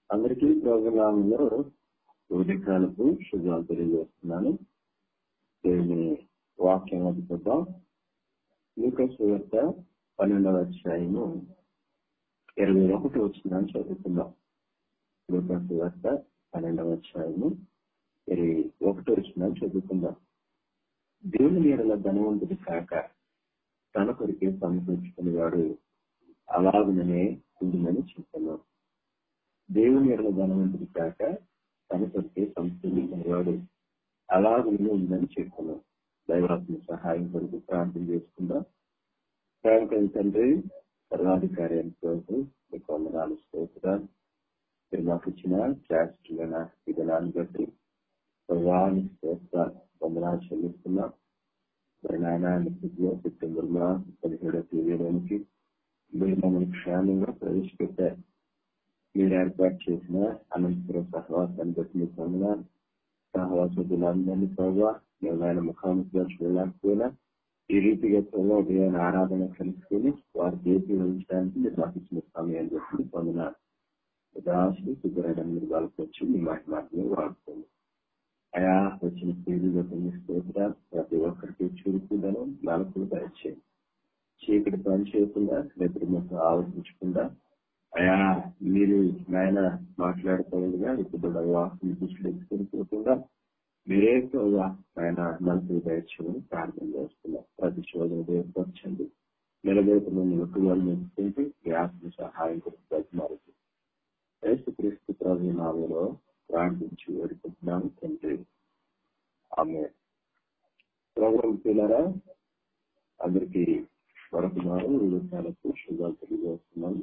అందరికీ ప్రోగ్రాంలో ఉదయకాలపు శుభాలు తెలియజేస్తున్నాను దేవుని వాక్యం అందుకుందాం లూకస్ వార్త పన్నెండవ అధ్యాయము ఇరవై ఒకటి వచ్చిన చదువుకుందాం లూకస్ వార్త పన్నెండవ అధ్యాయము ఇరవై ఒకటి వచ్చిన చదువుకుందాం దేవుని నీడల ధనవంతుడు కాక తన కొరికే సమకూర్చుకునేవాడు అలాగుననే ఉంటుందని చెప్తున్నాం దేవుని ఎడల ధనవంతుడు కాక తన కొరికే సంస్కృతివాడు అలాగునే ఉందని చెప్తున్నాం దైవాత్మ సహాయం కొరకు ప్రార్థన చేసుకుందాం ప్రేమకం తండ్రి సర్వాధికారి కోసం మీకు వందనాలు స్తోత్రాలు మీరు మాకు ఇచ్చిన శాస్త్రీయ విధానాన్ని బట్టి ప్రభావాన్ని స్తోత్రాలు వందనాలు చెల్లిస్తున్నాం మరి నాయన స్థితిలో సెప్టెంబర్ మా పదిహేడవ తేదీలోనికి మీరు మమ్మల్ని క్షేమంగా ప్రవేశపెట్టారు మీరు ఏర్పాటు చేసిన అనంతపురం సహవాసాన్ని బట్టి మీకు వందనాలు సహవాస దినాన్ని ప్రభావ మేము ఆయన ముఖాముఖిగా చూడలేకపోయినా ఈ రీతిగా ప్రభావ ఉదయం ఆరాధన కలుసుకుని వారి దేశీ ఉంచడానికి మీరు మాకు ఇచ్చిన సమయాన్ని బట్టి పొందినారు దాసులు సుబ్బరాయడం మీరు వాళ్ళకి వచ్చి మీ మాట మాటలు వాడుకోండి అయా వచ్చిన పేరుగా స్తోత్రాలు ప్రతి ఒక్కరికి చురుకుదనం నాలుగు దయచేయండి చీకటి పని చేయకుండా నిద్ర మొత్తం ఆలోచించకుండా అయా మీరు నాయన మాట్లాడుతుండగా ఇప్పుడు వాసన దృష్టిలో ఎత్తుకొని మీరే ఆయన నలుగురు దయచేయమని ప్రార్థన చేస్తున్నాం ప్రతి శోధన ఏర్పరచండి నిలబెడుతున్న నిలుపులను నిలుపుకుంటూ మీ ఆత్మ సహాయం ప్రతిమారుతుంది యేసుక్రీస్తు ప్రభు నామలో ప్రార్థించి వేడుకుంటున్నాను తండ్రి ఆమె ప్రోగ్రాం పిల్లరా అందరికి మరొకమారు విధానాలకు శుభాలు తెలియజేస్తున్నాను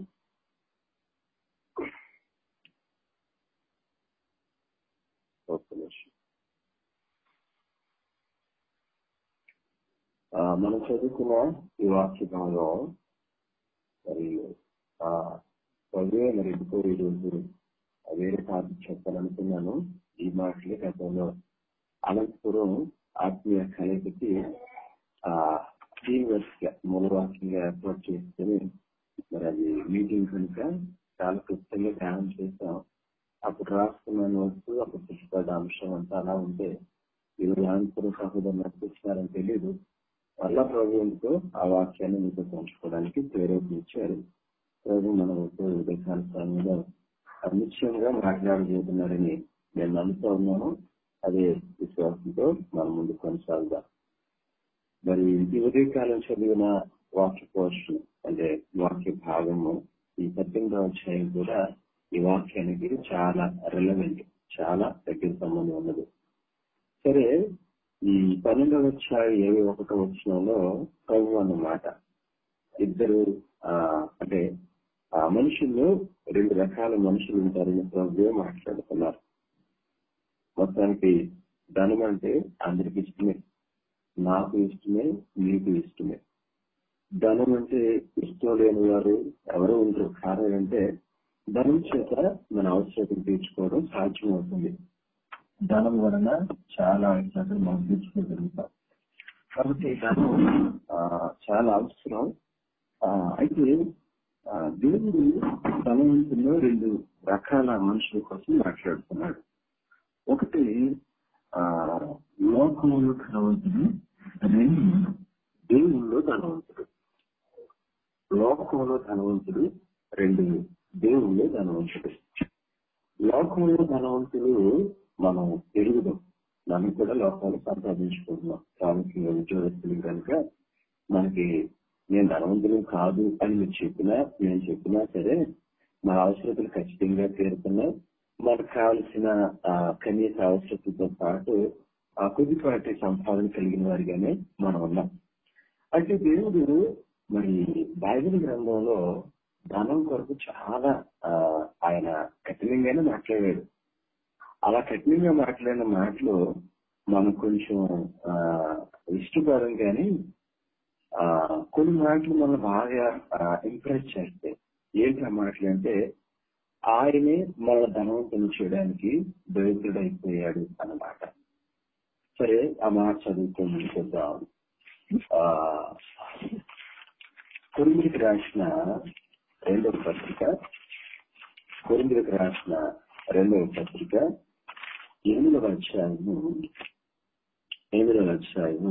ఒక్క నిమిషం మనం చదువుకున్న ఈ వాక్య భాగం మరి పదే మరి ఎందుకో ఈరోజు వేరే టాపిక్ చెప్పాలనుకున్నాను ఈ మాటలే గతంలో అనంతపురం ఆత్మీయ కలయికకి ఆ టీమ్ వర్క్ మూలవాక్యంగా ఏర్పాటు చేసుకుని మరి అది మీటింగ్ కనుక చాలా క్లుప్తంగా ధ్యానం చేస్తాం అప్పుడు రాసుకున్న నోట్స్ అప్పుడు పుస్తకాల అంశం అంతా అలా ఉంటే ఈరోజు అనంతపురం సహోదరు నడిపించినారని తెలియదు మళ్ళా ప్రభు ఎందుకో ఆ వాక్యాన్ని మీతో పంచుకోవడానికి ప్రేరేపించారు ప్రభు మనం ఉదయకాల నిశ్చయంగా మాట్లాడబోతున్నారని నేను నమ్ముతా ఉన్నాను అదే విశ్వాసంతో మనం ముందు కొనసాగుదాం మరి ఈ ఉదయకాలం చదివిన వాక్య పోర్షన్ అంటే వాక్య భాగము ఈ పద్దెనిమిదవ అధ్యాయం కూడా ఈ వాక్యానికి చాలా రిలవెంట్ చాలా దగ్గర సంబంధం ఉన్నది సరే ఈ పన్నెండవ అధ్యాయం ఏవి ఒకటో వచ్చినంలో ప్రభు అన్నమాట ఇద్దరు అంటే ఆ మనుషుల్లో రెండు రకాల మనుషులు ఉంటారని ప్రభుత్వం మాట్లాడుతున్నారు మొత్తానికి ధనం అంటే అందరికి ఇష్టమే నాకు ఇష్టమే మీకు ఇష్టమే ధనం అంటే ఇష్టం లేని వారు ఎవరు ఉండరు కారణం అంటే ధనం చేత మన అవసరం తీర్చుకోవడం సాధ్యం అవుతుంది ధనం వలన చాలా అవసరాలు మనం తీర్చుకోగలుగుతాం కాబట్టి ధనం చాలా అవసరం అయితే దేవుడు ధనవంతుల్లో రెండు రకాల మనుషుల కోసం మాట్లాడుతున్నాడు ఒకటి ఆ లోకంలో ధనవంతుడు రెండు దేవుల్లో ధనవంతుడు లోకంలో ధనవంతుడు రెండు దేవుల్లో ధనవంతుడు లోకంలో ధనవంతులు మనం ఎరుగుదాం మనం కూడా లోకాలు సంపాదించుకుంటున్నాం ప్రాముఖ్యంగా ఉద్యోగస్తులు కనుక మనకి నేను ధనవంతులు కాదు అని మీరు చెప్పినా నేను చెప్పినా సరే మన అవసరతలు ఖచ్చితంగా తీరుతున్నాయి మనకు కావలసిన కనీస అవసరతతో పాటు ఆ కొద్దిపాటి సంపాదన కలిగిన వారిగానే మనం ఉన్నాం అంటే దేవుడు మరి బైబిల్ గ్రంథంలో ధనం కొరకు చాలా ఆయన కఠినంగానే మాట్లాడాడు అలా కఠినంగా మాట్లాడిన మాటలు మనం కొంచెం ఇష్టపడం కానీ ఆ కొన్ని మాటలు మనం బాగా ఇంప్రెస్ చేస్తాయి ఏంటి ఆ మాటలు అంటే ఆయనే మన ధనవంతులు చేయడానికి దరిద్రుడైపోయాడు అన్నమాట సరే ఆ మాట చదువుకొని చూద్దాం ఆ కొరిందికి రాసిన రెండవ పత్రిక కొరిందులకు రాసిన రెండవ పత్రిక ఎనిమిదవ అధ్యాయము ఎనిమిదవ అధ్యాయము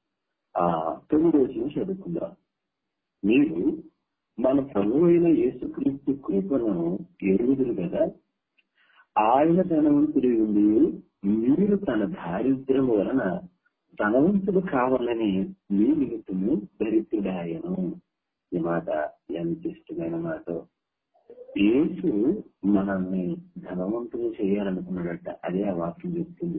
ఆ తొమ్మిది రోజులు చదువుకుందాం మీరు మన ప్రభు అయిన యేసుక్రీస్తు కృపను ఎరుగుదురు కదా ఆయన ధనవంతుడి ఉండి మీరు తన దారిద్ర్యం వలన ధనవంతుడు కావాలని మీ నిమిత్తము దరిద్రుడాయను ఈ మాట ఎంత ఇష్టమైన మాట యేసు మనల్ని ధనవంతులు చేయాలనుకున్నాడట అదే ఆ వాక్యం చెప్తుంది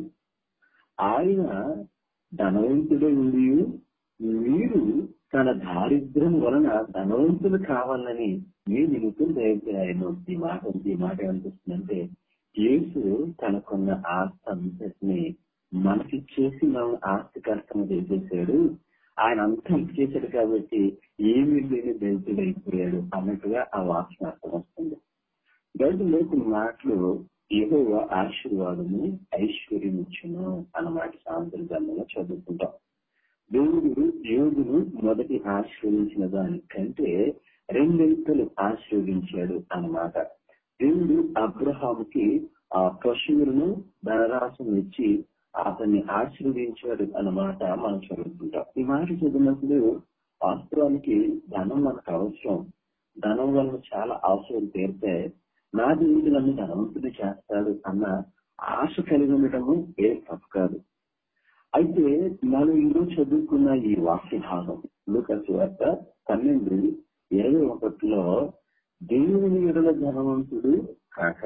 ఆయన ధనవంతుడే ఉండి మీరు తన దారిద్ర్యం వలన ధనవంతులు కావాలని మీ నిమిత్తం దయచేయను ఈ మాట ఈ మాట ఏమనిపిస్తుందంటే యేసు తనకున్న ఆస్తి అంతటిని మనకిచ్చేసి మనం ఆస్తి కష్టం చేసేసాడు ఆయన అంతా ఇచ్చేసాడు కాబట్టి ఏమీ లేని దళితుడు అయిపోయాడు అన్నట్టుగా ఆ వాక్యం అర్థం వస్తుంది బైబిల్లో కొన్ని మాటలు ఏదో ఆశీర్వాదము ఐశ్వర్యం ఇచ్చును అన్నమాట సాయంత్ర గ్రంథంలో చదువుకుంటాం దేవుడు యోగును మొదటి ఆశీర్వదించిన దానికంటే రెండింతలు ఆశీర్వదించాడు అన్నమాట దేవుడు అబ్రహాంకి ఆ పశువులను ధనరాశం ఇచ్చి అతన్ని ఆశీర్వదించాడు అన్నమాట మనం చదువుకుంటాం ఈ మాట చదివినప్పుడు వాస్తవానికి ధనం మనకు అవసరం ధనం వల్ల చాలా అవసరం తీరితే నా దేవుడు నన్ను ధనవంతుడు చేస్తాడు అన్న ఆశ కలిగి ఉండటము ఏ తప్పు కాదు అయితే మనం ఈరోజు చదువుకున్న ఈ వాక్య భాగం లూకస్ వార్త పన్నెండు ఇరవై ఒకటిలో దేవుని ఎడల ధనవంతుడు కాక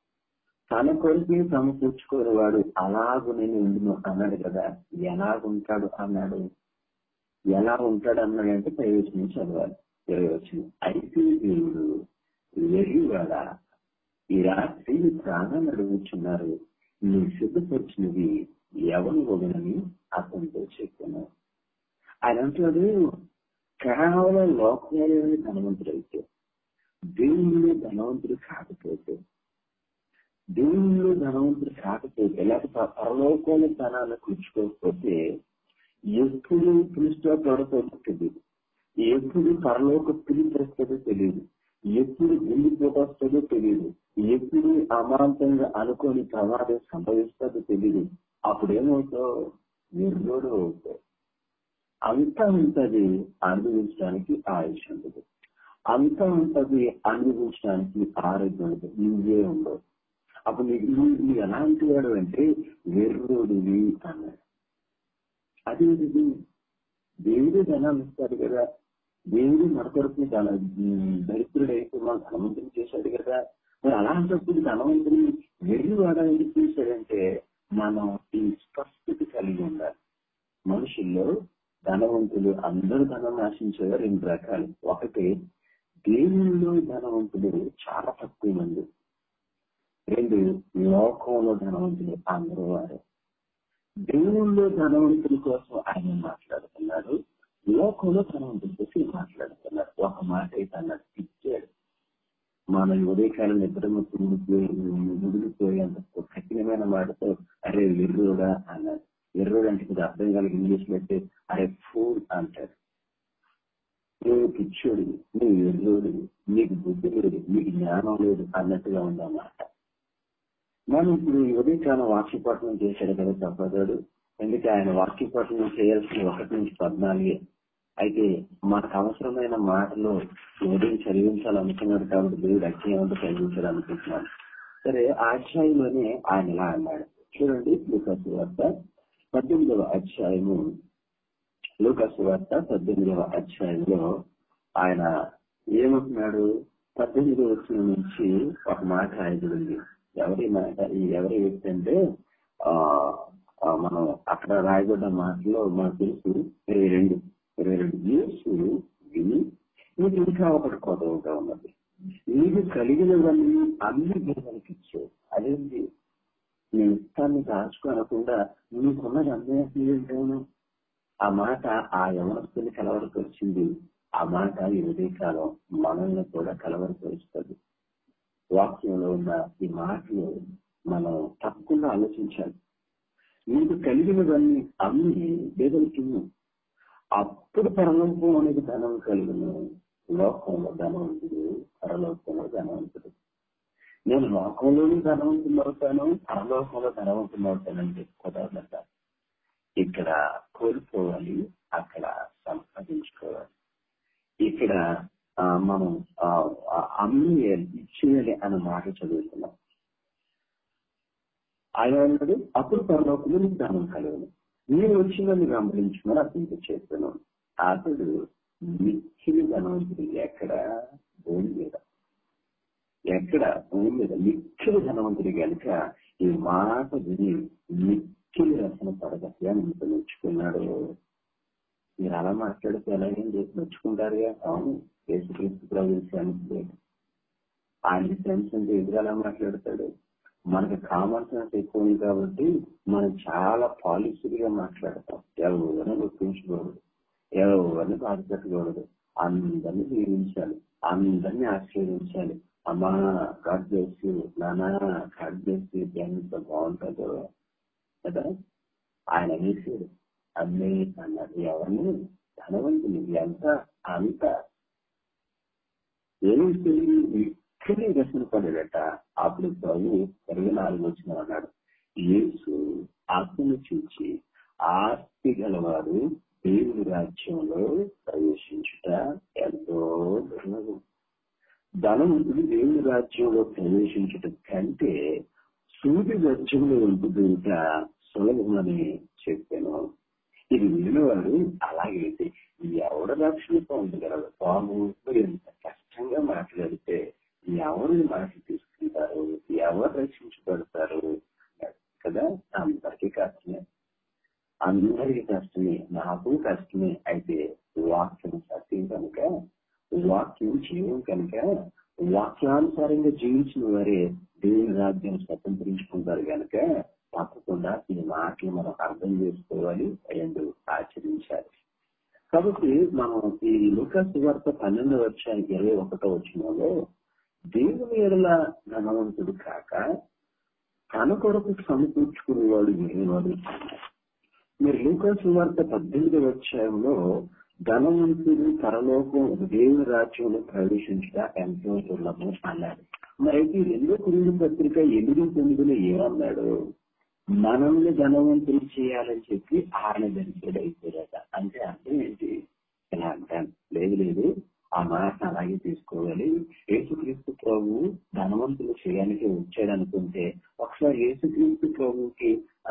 తన కొరకే సమకూర్చుకోనివాడు అలాగు నేను ఉండును అన్నాడు కదా ఎలాగుంటాడు అన్నాడు ఎలా ఉంటాడు అన్నాడంటే ప్రయోజనం చదవాలి ఇరవై వచ్చింది అయితే దేవుడు వెర్రివాడా ఈ రాత్రి ప్రాణాన్ని అడుగుతున్నారు నీ సిద్ధపరిచినవి ఎవరు వదనని అతనితో చెప్పాను ఆయన అంటాడు కేవలం లోకంలోనే ధనవంతుడైతే దేవుళ్ళు ధనవంతుడు కాకపోతే దేవుళ్ళు ధనవంతుడు కాకపోతే లేకపోతే పరలోకంలో ధనాన్ని కూర్చుకోకపోతే ఎప్పుడు పిలుస్టో పడుతుందో తెలియదు ఎప్పుడు పరలోక పిలుపు వస్తుందో తెలియదు ఎప్పుడు గుండెపోటు వస్తుందో తెలియదు ఎప్పుడు అమాంతంగా అనుకోని ప్రమాదం సంభవిస్తుందో తెలియదు అప్పుడు ఏమవుతావు నిర్లోడు అవుతావు అంతా ఉంటది అనుభవించడానికి ఆయుష్ ఉండదు అంతా ఉంటది అనుభవించడానికి ఆరోగ్యం ఉండదు నువ్వే ఉండవు అప్పుడు నీకు నువ్వు నువ్వు ఎలాంటి వాడు అంటే వెర్రోడివి అన్నాడు అది దేవుడు ధనాన్ని ఇస్తాడు కదా దేవుడు మన కొరకు ధన దరిద్రుడైతే మన ధనవంతుని చేశాడు కదా మరి అలాంటప్పుడు ధనవంతుని వెర్రి వాడాలని చేశాడంటే మనం ఈ స్పష్టత కలిగి ఉండాలి మనుషుల్లో ధనవంతులు అందరూ ధనం ఆశించేవారు రెండు రకాలు ఒకటి దేవుల్లో ధనవంతులు చాలా తక్కువ మంది రెండు లోకంలో ధనవంతులు అందరూ వారు దేవుల్లో ధనవంతుల కోసం ఆయన మాట్లాడుతున్నాడు లోకంలో ధనవంతుల కోసం మాట్లాడుతున్నాడు ఒక మాట అయితే అన్నాడు ఇచ్చాడు మన ఉదయకాలం నిద్రమ తుడిపోయి ముడిపోయేంత కఠినమైన మాటతో అరే ఎర్రోడా అన్నాడు ఎర్రోడు అంటే ఇది అర్థం కలిగి ఇంగ్లీష్ పెట్టి అరే ఫూల్ అంటాడు నువ్వు పిచ్చోడు నువ్వు ఎర్రోడు నీకు బుద్ధి లేదు నీకు జ్ఞానం లేదు అన్నట్టుగా ఉందన్నమాట మనం ఇప్పుడు ఈ ఉదయకాలం వాక్యపట్నం చేశాడు కదా సహోదరుడు ఎందుకంటే ఆయన వాక్యపట్నం చేయాల్సిన ఒకటి నుంచి పద్నాలుగే అయితే మనకు అవసరమైన మాటలో ఉదయం చదివించాలనుకున్నాడు కాబట్టి దేవుడు అధ్యాయంతో చదివించాలనుకుంటున్నాను సరే ఆ అధ్యాయంలోనే ఆయన ఇలా అన్నాడు చూడండి లూకస్ వార్త పద్దెనిమిదవ అధ్యాయము లూకస్ వార్త పద్దెనిమిదవ అధ్యాయంలో ఆయన ఏమంటున్నాడు పద్దెనిమిదవ వచ్చిన నుంచి ఒక మాట రాయబడింది ఎవరి మాట ఈ ఎవరి వ్యక్తి అంటే ఆ మనం అక్కడ రాయబడ్డ మాటలో మనకు తెలుసు ఇరవై రెండు ఇరవై రెండు యేసు విని నీకు ఇంకా ఒకటి కొత్తగా ఉన్నది నీకు కలిగినవన్నీ అన్ని దేవునికి ఇచ్చావు అదేంటి నేను ఇష్టాన్ని దాచుకోనకుండా నీకున్నది అన్నీ ఏంటాను ఆ మాట ఆ యవనస్తుని కలవరపరిచింది ఆ మాట ఈ ఉదయకాలం మనల్ని కూడా కలవరపరుస్తుంది వాక్యంలో ఉన్న ఈ మాటలు మనం తప్పకుండా ఆలోచించాలి నీకు కలిగినవన్నీ అన్ని దేవునికి అప్పుడు పరలోకం అనేది ధనం కలిగిన లోకంలో ధనవంతుడు పరలోకంలో ధనవంతుడు నేను లోకంలోని ధనవంతులు అవుతాను పరలోకంలో ధనవంతులు అవుతానని చెప్పుకోదామంట ఇక్కడ కోల్పోవాలి అక్కడ సంపాదించుకోవాలి ఇక్కడ ఆ, మనం ఆ, ఆ, అమ్మేయాలి ఇచ్చేయాలి అన్న మాట చదువుతున్నాం ఆయన అన్నాడు అప్పుడు పరలోకంలో నీకు ధనం కలగను నేను వచ్చిందని గమనించుకుని అతనికి చెప్పాను అతడు మిక్కిలి ధనవంతుడు ఎక్కడ భూమి మీద ఎక్కడ భూమి మీద మిక్కిలి ధనవంతుడి కనుక ఈ మాట విని మిక్కిలి రసన పడగట్టిగా నిమిత్తం మెచ్చుకున్నాడు మీరు అలా మాట్లాడితే ఎలాగేం చేసి మెచ్చుకుంటారుగా అవును యేసుక్రీస్తు ప్రభు ఫ్రెండ్స్ ఆయన ఫ్రెండ్స్ అంటే ఎదురు ఎలా మాట్లాడతాడు మనకు కామన్ సెన్స్ ఎక్కువ ఉంది కాబట్టి మనం చాలా పాలిసిడ్ గా మాట్లాడతాం ఎవరిని గుర్తించకూడదు ఎవరిని బాధపెట్టకూడదు అందరినీ దీవించాలి అందరినీ ఆశీర్వించాలి అమ్మా గాడ్ బ్లెస్ యూ నానా గాడ్ బ్లెస్ యూ ఎంత బాగుంటుందో కదా ఆయన అనేసాడు అన్నీ అన్నది ఎవరిని ధనవంతుని ఎంత అంత ఏమి తెలియదు ఇక్కడే దర్శన పడేదట అప్పుడు ప్రభు ఇరవై నాలుగు వచ్చిన అన్నాడు యేసు ఆత్మను చూచి ఆస్తి గలవాడు దేవుడి రాజ్యంలో ప్రవేశించుట ఎంతో దుర్లభం ధనవంతుడు దేవుడి రాజ్యంలో ప్రవేశించుట కంటే సూర్య రాజ్యంలో ఉంటుందిట సులభమని చెప్పాను ఇది వినివాడు అలాగైతే ఎవడ రక్షణ పొందగలరు బాబు ఎంత కష్టంగా మాట్లాడితే ఎవరిని మాట తీసుకుంటారు ఎవరు రక్షించబడతారు కదా అందరికీ కష్టమే అందరికీ కష్టమే నాకు కష్టమే అయితే వాక్యం సత్యం కనుక వాక్యం జీవం కనుక వాక్యానుసారంగా జీవించిన వారే దేవుని రాజ్యం స్వతంత్రించుకుంటారు కనుక తప్పకుండా ఈ మాటలు మనం అర్థం చేసుకోవాలి అండ్ ఆచరించాలి కాబట్టి మనం ఈ లుకాస్ వార్త పన్నెండు వచ్చానికి ఇరవై ఒకటో వచ్చినలో దేవుని ఎడల ధనవంతుడు కాక తన కొరకు సమకూర్చుకునేవాడు వినేవాడు మీరు లూకాసు వార్త పద్దెనిమిది అధ్యాయంలో ధనవంతుడు పరలోకం దేవుని రాజ్యంలో ప్రవేశించట ఎంతో దుర్లభం అన్నాడు మరి అయితే రెండో కురుడు పత్రిక ఎనిమిది తొమ్మిదిలో ఏమన్నాడు మనల్ని ధనవంతులు చేయాలని చెప్పి ఆయన ధనికుడు అయిపోయాట అంటే అర్థం ఏంటి ఇలా అంటాను లేదు లేదు ఆ మాట అలాగే తీసుకోవాలి యేసుక్రీస్తు ప్రభు ధనవంతులు చేయడానికి వచ్చాడు అనుకుంటే ఒకసారి యేసుక్రీస్తు ప్రభుకి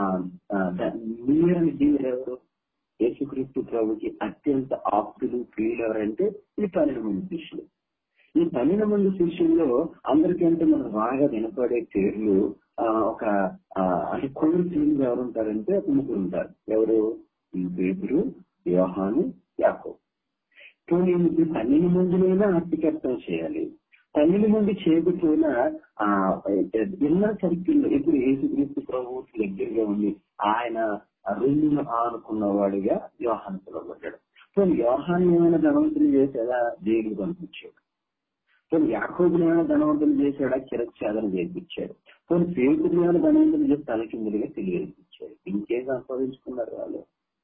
మీరని జీవులు ఎవరు యేసుక్రీస్తు ప్రభుకి అత్యంత ఆప్తులు ప్రియులు ఎవరంటే ఈ పన్నెండు మంది శిష్యులు ఈ పన్నెండు మంది శిష్యుల్లో అందరికంటే మనం బాగా వినపడే పేర్లు ఆ, ఒక ఆ, అంటే కొన్ని పేర్లు ఎవరు ఉంటారంటే ఒక ముగ్గురు ఉంటారు ఎవరు ఈ పేరు యోహాను యాకో పోనీ ఈ పన్నెండు మందినైనా ఆర్థికత్వం చేయాలి పన్నెండు మంది చేయకపోయినా ఆ ఇన్నర్ సర్కిల్ ఇప్పుడు యేసుక్రీస్తు ప్రభు దగ్గరగా ఉంది ఆయన రెండు ఆనుకున్నవాడిగా యోహాను పిలవబడ్డాడు పోనీ యోహాన్ ఏమైనా ధనవంతులు చేసేదా జైలు పంపించాడు పోనీ యాకోబులు ఏమైనా ధనవంతులు చేశాడా చిరచ్ఛేదన చేయించాడు పోనీ పేరుని ఏమైనా ధనవంతులు చేసి తలకిందులుగా తెలియజేయించాడు ఇంకేం సంపాదించుకున్నారు వాళ్ళు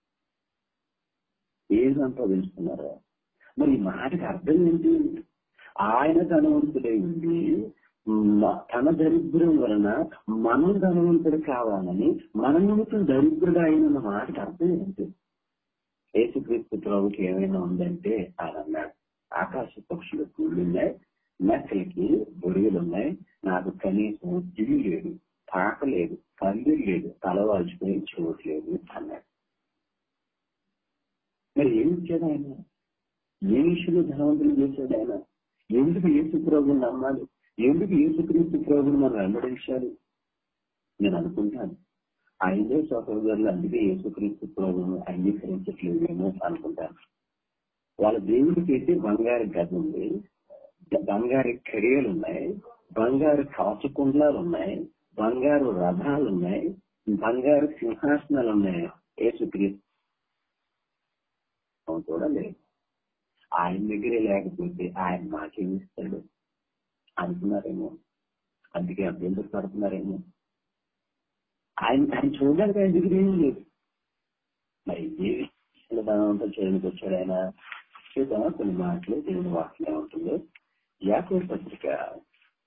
ఏం సంపాదించుకున్నారు మరి ఈ మాటకి అర్థం ఏంటి ఆయన ధనవంతుడై ఉండి మ- తన దరిద్రం వలన మనం ధనవంతుడు కావాలని మన నిమిత్తం దరిద్రుడు అయిన మాటకి అర్థం ఏంటి యేసుక్రీస్తు ప్రభుకి ఏమైనా ఉందంటే ఆయన అన్నాడు ఆకాశ పక్షులు ఉన్నాయి మెక్కలకి బొరియలున్నాయి నాకు కనీసం ఇల్లు లేదు తాక లేదు కళ్ళు లేదు తలవాల్చుకునే చోటు లేదు అన్నాడు మరి ఏమి ఇచ్చాడు ఆయన ఏ విషయంలో ధనవంతులు చేశాడు ఆయన ఎందుకు యేసు ప్రభుని నమ్మాలి ఎందుకు యేసుక్రీస్తు ప్రభుని మనం వెంబడించాలి నేను అనుకుంటాను ఆయనే సహోదరులు అందుకే యేసుక్రీస్తు ప్రభును అంగీకరించట్లేదేమో అనుకుంటాను వాళ్ళ దేవుడికి అయితే బంగారు గది ఉంది బంగారు కడియలు ఉన్నాయి బంగారు కాచుకుండ్లాలు ఉన్నాయి బంగారు రథాలు ఉన్నాయి బంగారు సింహాసనాలు ఉన్నాయి యేసుక్రీస్తు కూడా లేదు ఆయన దగ్గరే లేకపోతే ఆయన మాకేమిస్తాడు అనుకున్నారేమో అందుకే అభ్యంతర పడుతున్నారేమో ఆయన ఆయన చూడడానికి ఆయన దగ్గర ఏమీ లేదు మరి ఏ విషయంలో ధనవంతో చేయడానికి వచ్చాడు ఆయన చూద్దామా కొన్ని మాటలు దేవుని వాక్యం ఏముంటుందో యాకో పత్రిక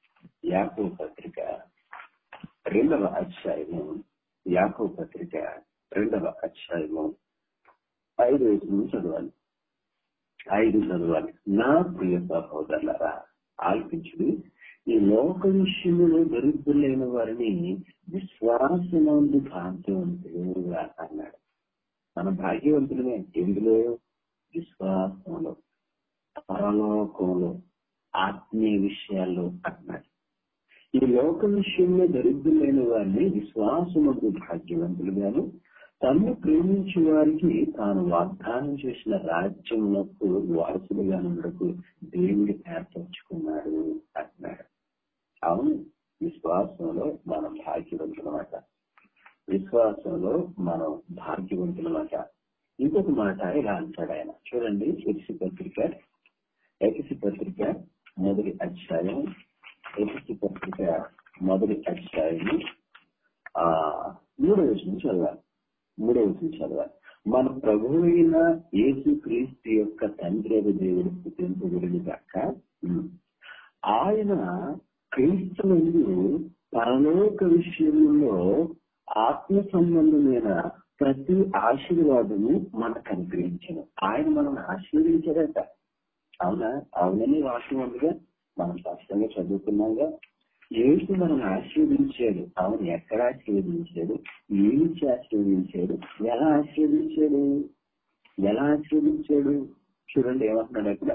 యాకో పత్రిక రెండవ అధ్యాయము యాకో పత్రిక రెండవ అధ్యాయము ఐదు నుంచి చదవాలి ఐదు చదవాలి నా ప్రియ సహోదరులరా ఆల్పించుడు ఈ లోక విషయంలో దరిద్రులైన వారిని విశ్వాసమందు భాగ్యవంతులు అన్నాడు మన భాగ్యవంతులమే ఎందులో విశ్వాసంలో పరలోకంలో ఆత్మీయ విషయాల్లో అన్నాడు ఈ లోక విషయంలో దరిద్రులైన వారిని విశ్వాసమందు భాగ్యవంతులుగాను తన్ను ప్రేమించే వారికి తాను వాగ్దానం చేసిన రాజ్యములకు వారసులుగా ఉండకు దేవుడి ఏర్పరచుకున్నాడు అంటున్నాడు అవును విశ్వాసంలో మనం భాగ్యవంతులమాట విశ్వాసంలో మనం భాగ్యవంతులమాట ఇంకొక మాట ఇలా అంటాడు ఆయన చూడండి ఎక్సి పత్రిక ఎక్సి పత్రిక మొదటి అధ్యాయం ఎక్సి పత్రిక మొదటి అధ్యాయం ఆ మూడవ విషయం చదవాలి మూడవ విషయం చదవాలి మన ప్రభు అయిన యేసు క్రీస్తు యొక్క తండ్రి దేవుడు స్థుతింపబడిన కాక ఆయన క్రీస్తు నుండి పరలోక విషయంలో ఆత్మ సంబంధమైన ప్రతి ఆశీర్వాదము మనకు అనుగ్రహించను ఆయన మనం ఆశీర్వదించాడట అవునా అవునని వాక్యం ఉందిగా మనం స్పష్టంగా చదువుకున్నాగా యేసు మనం ఆశీర్వదించాడు అవును ఎక్కడ ఆశీర్వదించాడు ఏమిచ్చి ఆశీర్వదించాడు ఎలా ఆశీర్వదించాడు ఎలా ఆశీర్వదించాడు చూడండి ఏమంటున్నాడు అక్కడ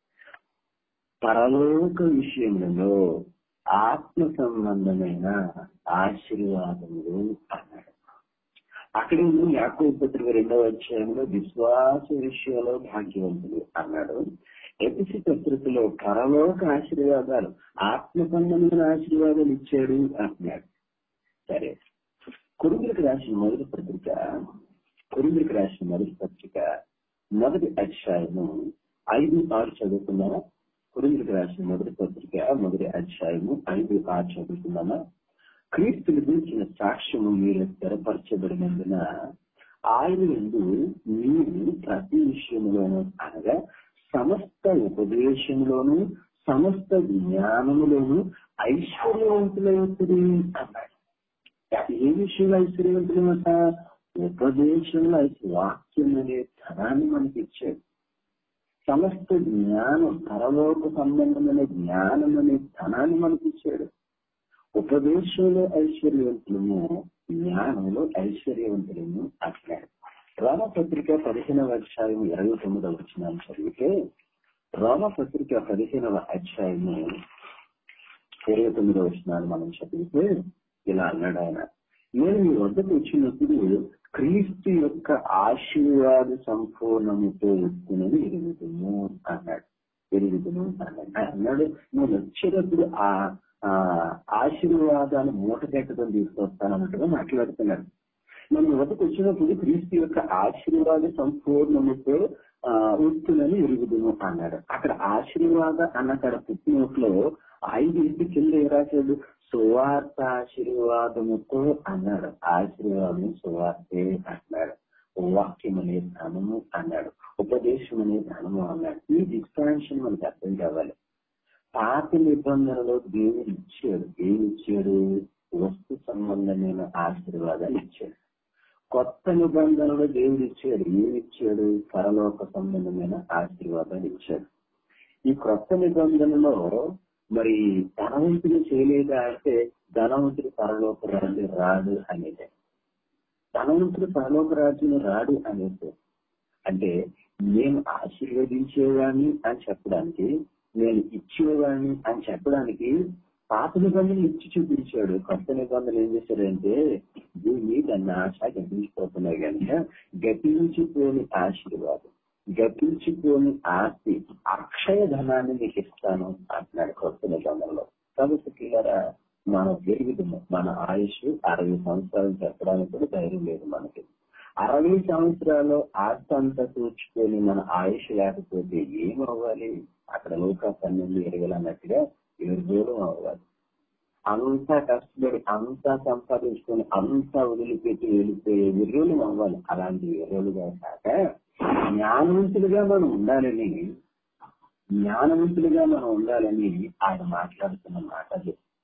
పరలోక విషయంలో ఆత్మ సంబంధమైన ఆశీర్వాదములు అన్నాడు అక్కడే యాకో పత్రిక రెండవ అధ్యాయంలో విశ్వాస విషయంలో భాగ్యవంతులు అన్నాడు ఎపిసి పత్రికలో పరలోక ఆశీర్వాదాలు ఆత్మ సంబంధమైన ఆశీర్వాదాలు ఇచ్చాడు అంటున్నాడు సరే కురుంగులకు రాసిన మొదటి పత్రిక కురుంగులకు రాసిన మొదటి పత్రిక మొదటి అధ్యాయము ఐదు ఆరు చదువుకున్నామా కురుంగులకు రాసిన మొదటి పత్రిక మొదటి అధ్యాయము ఐదు ఆరు చదువుకున్నామా క్రీస్తుని గురించిన సాక్ష్యము మీరు స్థిరపరచబడినందున ఆయన ఎందు మీరు ప్రతి విషయంలోనూ అనగా సమస్త ఉపదేశంలోను సమస్త జ్ఞానములోను ఐశ్వర్యవంతులవుతుంది అన్నాడు ఏ విషయంలో ఐశ్వర్యవంతులమాట ఉపదేశంలో వాక్యం అనే ధనాన్ని మనకి ఇచ్చాడు సమస్త జ్ఞానం పరలోక సంబంధమైన జ్ఞానం అనే ధనాన్ని మనకి ఇచ్చాడు ఉపదేశంలో ఐశ్వర్యవంతులము జ్ఞానంలో ఐశ్వర్యవంతులము అంటున్నాడు రోమపత్రిక పదిహేనవ అధ్యాయం ఇరవై తొమ్మిదవ వచ్చినాన్ని చదివితే రోమపత్రిక పదిహేనవ అధ్యాయము ఇరవై తొమ్మిదవ వచ్చినాన్ని మనం చదివితే ఇలా అన్నాడు ఆయన నేను మీ వద్దకు వచ్చినప్పుడు క్రీస్తు యొక్క ఆశీర్వాద సంపూర్ణముతో వస్తున్నది ఎరుగుతును అన్నాడు ఎరుగుతును అన్నాడు అన్నాడు నువ్వు వచ్చేటప్పుడు ఆ ఆశీర్వాదాలు మూట కట్టడం తీసుకొస్తానన్నట్టుగా మాట్లాడుతున్నాడు మన వద్దకు వచ్చినప్పుడు క్రీస్తు యొక్క ఆశీర్వాద సంపూర్ణముతో వస్తుందని ఎరుగుదును అన్నాడు అక్కడ ఆశీర్వాద అన్న అక్కడ పుట్టినట్లో ఐదు ఇంటి కింద ఏ రాశాడు సువార్త ఆశీర్వాదముతో అన్నాడు ఆశీర్వాదం సువార్తే అన్నాడు వాక్యం అనే ధనము అన్నాడు ఉపదేశం అనే ధనము అన్నాడు ఈ డిస్పాన్షన్ మనకు అర్థం కావాలి పాత నిబంధనలో దేవుడు ఇచ్చాడు ఏమి ఇచ్చాడు వస్తు సంబంధమైన ఆశీర్వాదాలు ఇచ్చాడు కొత్త నిబంధనలో దేవుడు ఇచ్చాడు ఏమి ఇచ్చాడు పరలోక సంబంధమైన ఆశీర్వాదాలు ఇచ్చాడు ఈ కొత్త నిబంధనలో మరి ధనవంతుడు చేయలేదా అంటే ధనవంతుడు పరలోక రాజు రాడు అనేది ధనవంతుడు పరలోక రాజును రాడు అనేది అంటే నేను ఆశీర్వదించేవాడిని అని చెప్పడానికి నేను ఇచ్చేవాడిని అని చెప్పడానికి పాత నిబంధనలు ఇచ్చి చూపించాడు కొత్త నిబంధనలు ఏం చేశారంటే దీన్ని దాన్ని ఆశ గతించిపోతున్నాయి కనుక గతించిపోని ఆశీర్వాదం గతించిపోని ఆస్తి అక్షయ ధనాన్ని నీకు ఇస్తాను అంటున్నాడు కొత్త నిబంధనలో కాబట్టి పిల్లరా మన పెరుగుతుంది మన ఆయుష్ అరవై సంవత్సరాలు చెప్పడానికి కూడా ధైర్యం లేదు మనకి అరవై సంవత్సరాలు ఆస్తి అంతా కూర్చుకొని మన ఆయుష్ లేకపోతే ఏమవ్వాలి అక్కడ లోక పన్నెండు ఎరగలు అన్నట్టుగా ఏడు దూరం అవ్వాలి అంతా కష్టపడి అంతా సంపాదించుకొని అంతా వదిలిపెట్టి వెళ్ళిపోయే విర్రులు అవ్వాలి అలాంటి విర్రులుగా కాక జ్ఞానవంతులుగా మనం ఉండాలని జ్ఞానవంతులుగా మనం ఉండాలని ఆయన మాట్లాడుతున్న మాట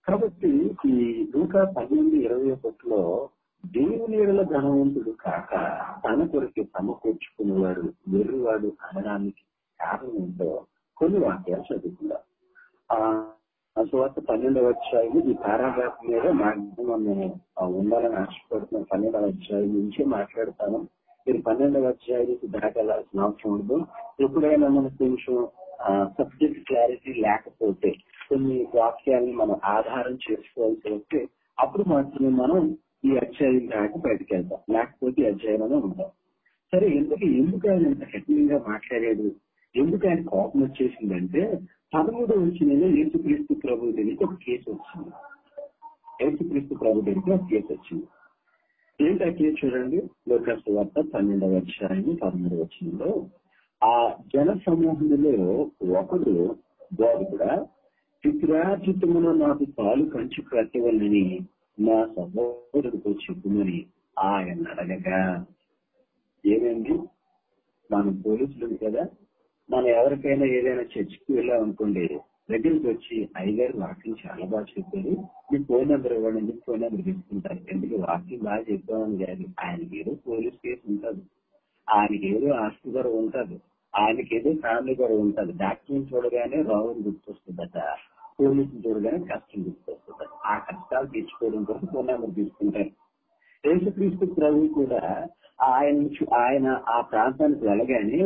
కాబట్టి ఈ లూకా పన్నెండు ఇరవై ఒకటిలో దేవుని ఎడల ధనవంతుడు కాక తన కొరకు సమకూర్చుకునేవాడు వెర్రివాడు అనడానికి కారణం ఏంటో కొన్ని వాక్యాలు చదువుకుందాం ఆ తర్వాత పన్నెండవ అధ్యాయం ఈ పారాగ్రాఫ్ మీద మాక్సిమం నేను ఉండాలని ఆశపడుతున్నాను పన్నెండవ అధ్యాయం నుంచి మాట్లాడతాను మీరు పన్నెండవ అధ్యాయానికి దాటెళ్లాల్సిన అవసరం ఉండదు ఎప్పుడైనా మనకు కొంచెం సబ్జెక్ట్ క్లారిటీ లేకపోతే కొన్ని వాక్యాలను మనం ఆధారం చేసుకోవాల్సి వస్తే అప్పుడు మాత్రమే మనం ఈ అధ్యాయం దాటి బయటకు వెళ్తాం లేకపోతే ఈ అధ్యాయంలోనే ఉంటాం సరే ఎందుకు ఎందుకు ఆయన ఇంత కఠినంగా మాట్లాడాడు ఎందుకు ఆయన కోపం వచ్చేసిందంటే పదమూడవ వచ్చిన యేసుక్రీస్తు ప్రభు దగ్గరికి ఒక కేసు వచ్చింది యేసుక్రీస్తు ప్రభు దగ్గరికి ఒక కేసు వచ్చింది ఏంటి ఆ కేసు చూడండి లోకస్ వార్త పన్నెండవ అధ్యాయం పదమూడవ వచ్చిందో ఆ జన సమూహంలో ఒకడు బోధకుడా పిత్రాచితములో నాకు పాలు కంచి కట్టవల్లని నా సహోదరుడితో చెప్పుమని ఆయన అడగగా ఏమైంది మనం పోలీసులు కదా మనం ఎవరికైనా ఏదైనా చర్చికి వెళ్ళామనుకోండి దగ్గరికి వచ్చి అయ్యగారు వాక్యం చాలా బాగా చెప్పారు మీ ఫోన్ నెంబర్ ఇవ్వండి అని ఫోన్ నెంబర్ తీసుకుంటారు ఎందుకు వాక్యం బాగా చెప్పామని కాదు ఆయనకి ఏదో పోలీస్ కేసు ఉంటుంది ఆయనకి ఏదో ఆస్తి గొడవ ఉంటుంది ఆయనకి ఏదో ఫ్యామిలీ గొడవ ఉంటుంది డాక్టర్ని చూడగానే రోగం గుర్తొస్తుందట పోలీసులు చూడగానే కష్టం గుర్తొస్తుందట ఆ కష్టాలు తీర్చుకోవడం కోసం ఫోన్ నెంబర్ తీసుకుంటారు యేసుక్రీస్తు ప్రభు కూడా ఆయన ఆయన ఆ ప్రాంతానికి వెళ్ళగానే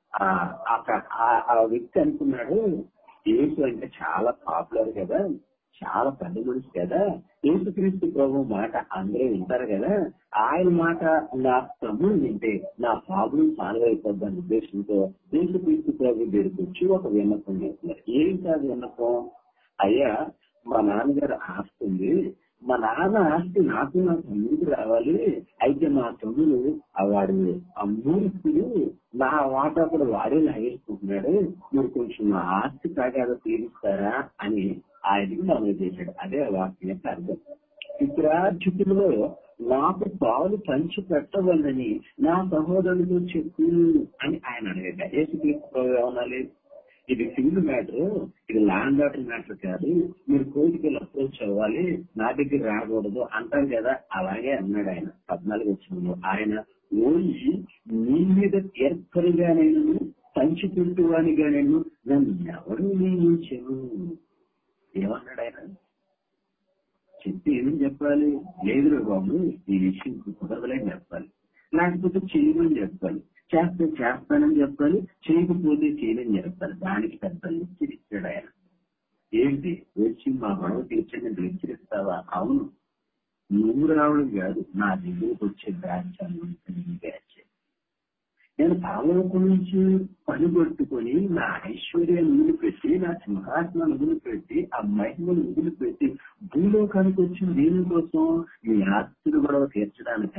ఆ వ్యక్తి అనుకున్నాడు యేసు అంటే చాలా పాపులర్ కదా చాలా పెద్ద మనిషి కదా యేసుక్రీస్తు ప్రభు మాట అందరూ వింటారు కదా ఆయన మాట నా తమ్ముడు వింటే నా ప్రాబ్లం సాల్వ్ అయిపోద్ది ఉద్దేశంతో యేసుక్రీస్తు ప్రభు దగ్గరికి వచ్చి ఒక విన్నపం చేస్తున్నారు ఏంటి ఆ విన్నపం అయ్యా మా నాన్నగారు ఆస్తి ఉంది మా నాన్న ఆస్తి నాకు నా తమ్ముడికి రావాలి అయితే మా తమ్ముడు ఆ వాడు ఆ మూర్ఖుడు నా వాటా కూడా వాడే లాగేసుకుంటున్నాడు మీరు కొంచెం మా ఆస్తి కాగా తీరుస్తారా అని ఆయనకి మనవి చేశాడు అదే వాక్యం యొక్క అర్థం పిత్రార్జితుల్లో నాకు పాలు పంచి పెట్టవాలని నా సహోదరుడు చెప్పు అని ఆయన అడిగాడు ఏసుక్రీస్తు ఏమనాలి ఇది సివిల్ మ్యాటర్ ఇది ల్యాండ్ ఆర్డర్ మ్యాటర్ కాదు మీరు కోర్టుకి వెళ్ళి అప్రోచ్ అవ్వాలి నా దగ్గర రాకూడదు అంటాం కదా అలాగే అన్నాడు ఆయన పద్నాలుగు వచ్చిన ఆయన ఓయి నీ మీద ఏర్పరిగా నేను పంచి పెట్టువానిగా నేను నన్ను ఎవరు నియమించను ఏమన్నాడు ఆయన చెప్పి ఏమని చెప్పాలి లేదు బాబు ఈ విషయం కుదరదని చెప్పాలి లేకపోతే చేయమని చెప్పాలి చేస్తే చేస్తానని చెప్పాలి చేయకపోతే చేయనని చెప్పాలి దానికి పెద్ద లెక్చర్ ఇచ్చాడు ఆయన ఏంటి వచ్చి మా గొడవ తీర్చని లెక్చర్ ఇస్తావా అవును నువ్వు రావడం కాదు నా దగ్గరకు వచ్చే బ్యాచ్ అని బ్యాచ్ నేను పరలోకం నుంచి పని పట్టుకొని నా ఐశ్వర్యాన్ని వదిలిపెట్టి నా సింహాసనాన్ని వదిలిపెట్టి ఆ మహిమను వదిలిపెట్టి భూలోకానికి వచ్చిన దేని కోసం మీ ఆస్తులు గొడవ తీర్చడానిక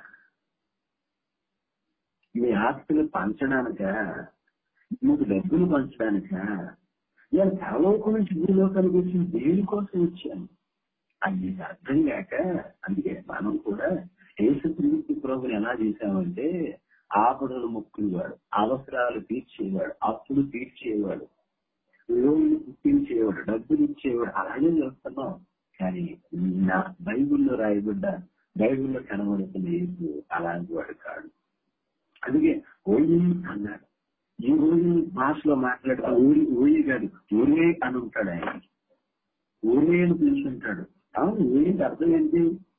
మీ ఆస్తులు పంచడానిక మీకు డబ్బులు పంచడానిక నేను పరలోకం నుంచి భూలోకానికి వచ్చిన దేనికోసం వచ్చాను అది మీకు అర్థం కాక అందుకే మనం కూడా యేసుక్రీస్తు ప్రభుని ఎలా చేశామంటే ఆపదలు ముక్కునేవాడు అవసరాలు తీర్చేవాడు అప్పులు తీర్చేవాడు లోన్లు పుట్టించేవాడు డబ్బులు ఇచ్చేవాడు అలాగే చేస్తున్నాం కానీ నా బైబిల్లో రాయబడ్డ బైబిల్లో కనబడుతున్న యేసు అలాంటి వాడు కాడు అందుకే ఓయి అన్నాడు ఈ రోజు భాషలో మాట్లాడుతూ ఊరి ఊరి కాదు ఊరే అని ఉంటాడు ఆయన ఊరే అని పిలుచుంటాడు అవును ఊరికి అర్థం ఏంటి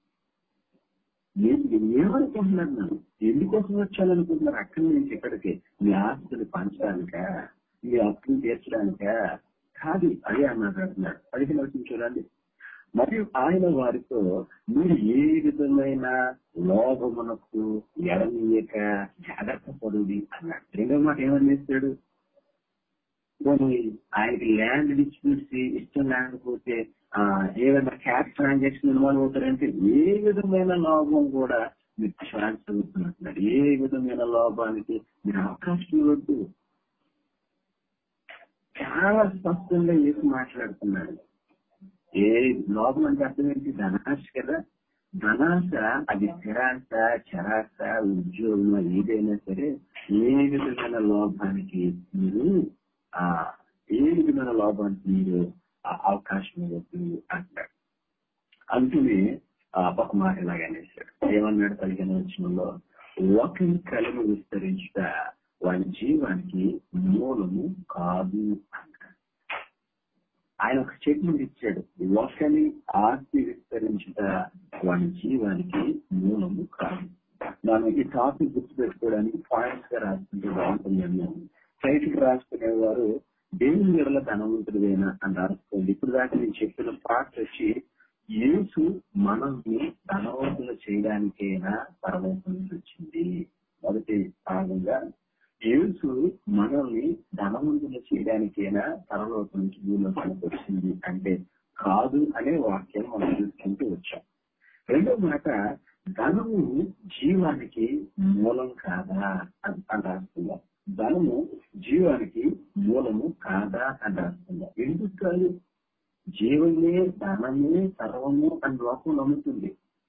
ఏమనుకుంటున్నారు నన్ను ఎందుకోసం వచ్చాననుకుంటున్నారు అక్కడి నుంచి ఇక్కడికి మీ ఆస్తులు పంచడానిక మీ అప్పులు తీర్చడానిక కాదు అదే అన్నాడు అంటున్నాడు పదిహేను వచ్చింది చూడండి మరియు ఆయన వారితో మీరు ఏ విధమైన లోభమునకు ఎడనీయక జాగ్రత్త పడుది అన్నాడు రెండో మాట ఏమని చేస్తాడు పోనీ ఆయనకి ల్యాండ్ డిస్ప్యూట్స్ ఇష్టం లేకపోతే ఆ ఏదైనా క్యాష్ ట్రాన్సాక్షన్ ఇన్వాల్వ్ అవుతారంటే ఏ విధమైన లాభం కూడా మీరు ఛాన్స్ అవుతున్నట్టున్నారు ఏ విధమైన లాభానికి మీరు అవకాశం ఇవ్వద్దు చాలా స్పష్టంగా ఏసి మాట్లాడుతున్నాడు ఏ లోపం అంటే అర్థం ఏంటి ధనాశ కదా ధనాశ అది స్థిరాశ చరాశ ఉద్యోగం ఏదైనా సరే ఏ విధమైన లోపానికి మీరు ఆ ఏ విధమైన లోపానికి మీరు అవకాశం ఇవ్వద్దు అంటాడు అంటూనే ఆ, ఒక మాట ఇలాగే అనేసాడు ఏమన్నాడు పదిహేను వచ్చినంలో ఒకరి కలిమి విస్తరించుట వాని జీవానికి మూలము కాదు అన్నాడు ఆయన ఒక స్టేట్మెంట్ ఇచ్చాడు ఒకరి ఆస్తి విస్తరించుట వాని జీవానికి మూలము కాదు మనం ఈ టాపిక్ గుర్తుపెట్టుకోవడానికి పాయింట్స్ గా రాసుకుంటే బాగుంటుందని టైటిల్ రాసుకునేవారు దేవుని ఎడల ధనవంతుడైనా అని రాసుకోండి ఇప్పుడు దాకా నేను చెప్పిన పార్ట్ వచ్చి యేసు మనల్ని ధనవంతులు చేయడానికైనా పరలోకం నుంచి వచ్చింది మొదటి భాగంగా యేసు మనల్ని ధనవంతులు చేయడానికైనా పరలోకం నుంచి భూలోకానికి వచ్చింది అంటే కాదు అనే వాక్యం మనం చూసుకుంటూ వచ్చాం రెండో మాట ధనము జీవానికి మూలం కాదా అని అని రాస్తుందా ధనము జీవానికి మూలము కాదా అని రాస్తుందా ఎందుకు కాదు జీవమే ధనమే సర్వము అని లోకం నమ్ముతుంది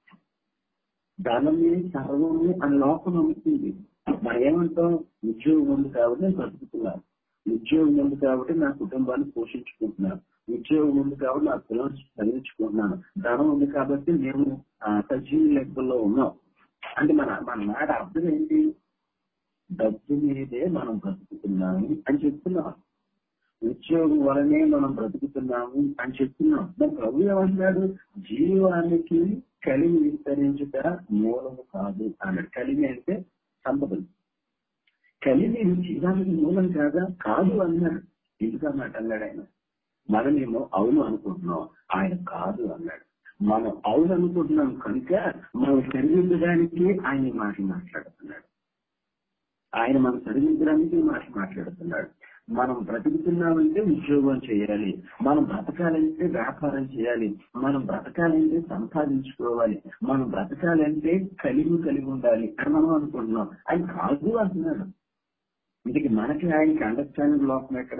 ధనమే సర్వము అని లోకం నమ్ముతుంది మనం ఏమంటాం ఉద్యోగం ఉంది కాబట్టి నేను బ్రతుకుతున్నాను ఉద్యోగం ఉంది కాబట్టి నా కుటుంబాన్ని పోషించుకుంటున్నాను ఉద్యోగం ఉంది కాబట్టి నా పిల్లలు చదివించుకుంటున్నాను ధనం ఉంది కాబట్టి మేము ఆ, సజీవ లెక్కల్లో ఉన్నాం అంటే మన మన మాట అర్థం ఏంటి డబ్బు మీదే మనం బ్రతుకుతున్నాము అని చెప్తున్నాం ఉద్యోగం వలనే మనం బ్రతుకుతున్నాము అని చెప్తున్నాం మరి ప్రభు ఏమంటున్నాడు జీవానికి కలిమి విస్తరించుట మూలము కాదు అన్నాడు కలిమి అంటే సంపదలు కలిమి జీవానికి మూలం కాదా కాదు అన్నాడు ఎందుకు అన్నట్టు అన్నాడు ఆయన మనమేమో అవును అనుకుంటున్నాం ఆయన కాదు అన్నాడు మనం అవును అనుకుంటున్నాం కనుక మనం సరిదిద్దడానికి ఆయన ఈ మాటలు మాట్లాడుతున్నాడు ఆయన మనం చదివించడానికి మాట మాట్లాడుతున్నాడు మనం బ్రతుకుతున్నామంటే ఉద్యోగం చేయాలి మనం బ్రతకాలంటే వ్యాపారం చేయాలి మనం బ్రతకాలంటే సంపాదించుకోవాలి మనం బ్రతకాలంటే కలిగి కలిగి ఉండాలి అని మనం అనుకుంటున్నాం ఆయన కాదు అంటున్నాడు ఇందుకు మనకి ఆయనకి అండర్స్టాండింగ్ లోపం ఎక్కడ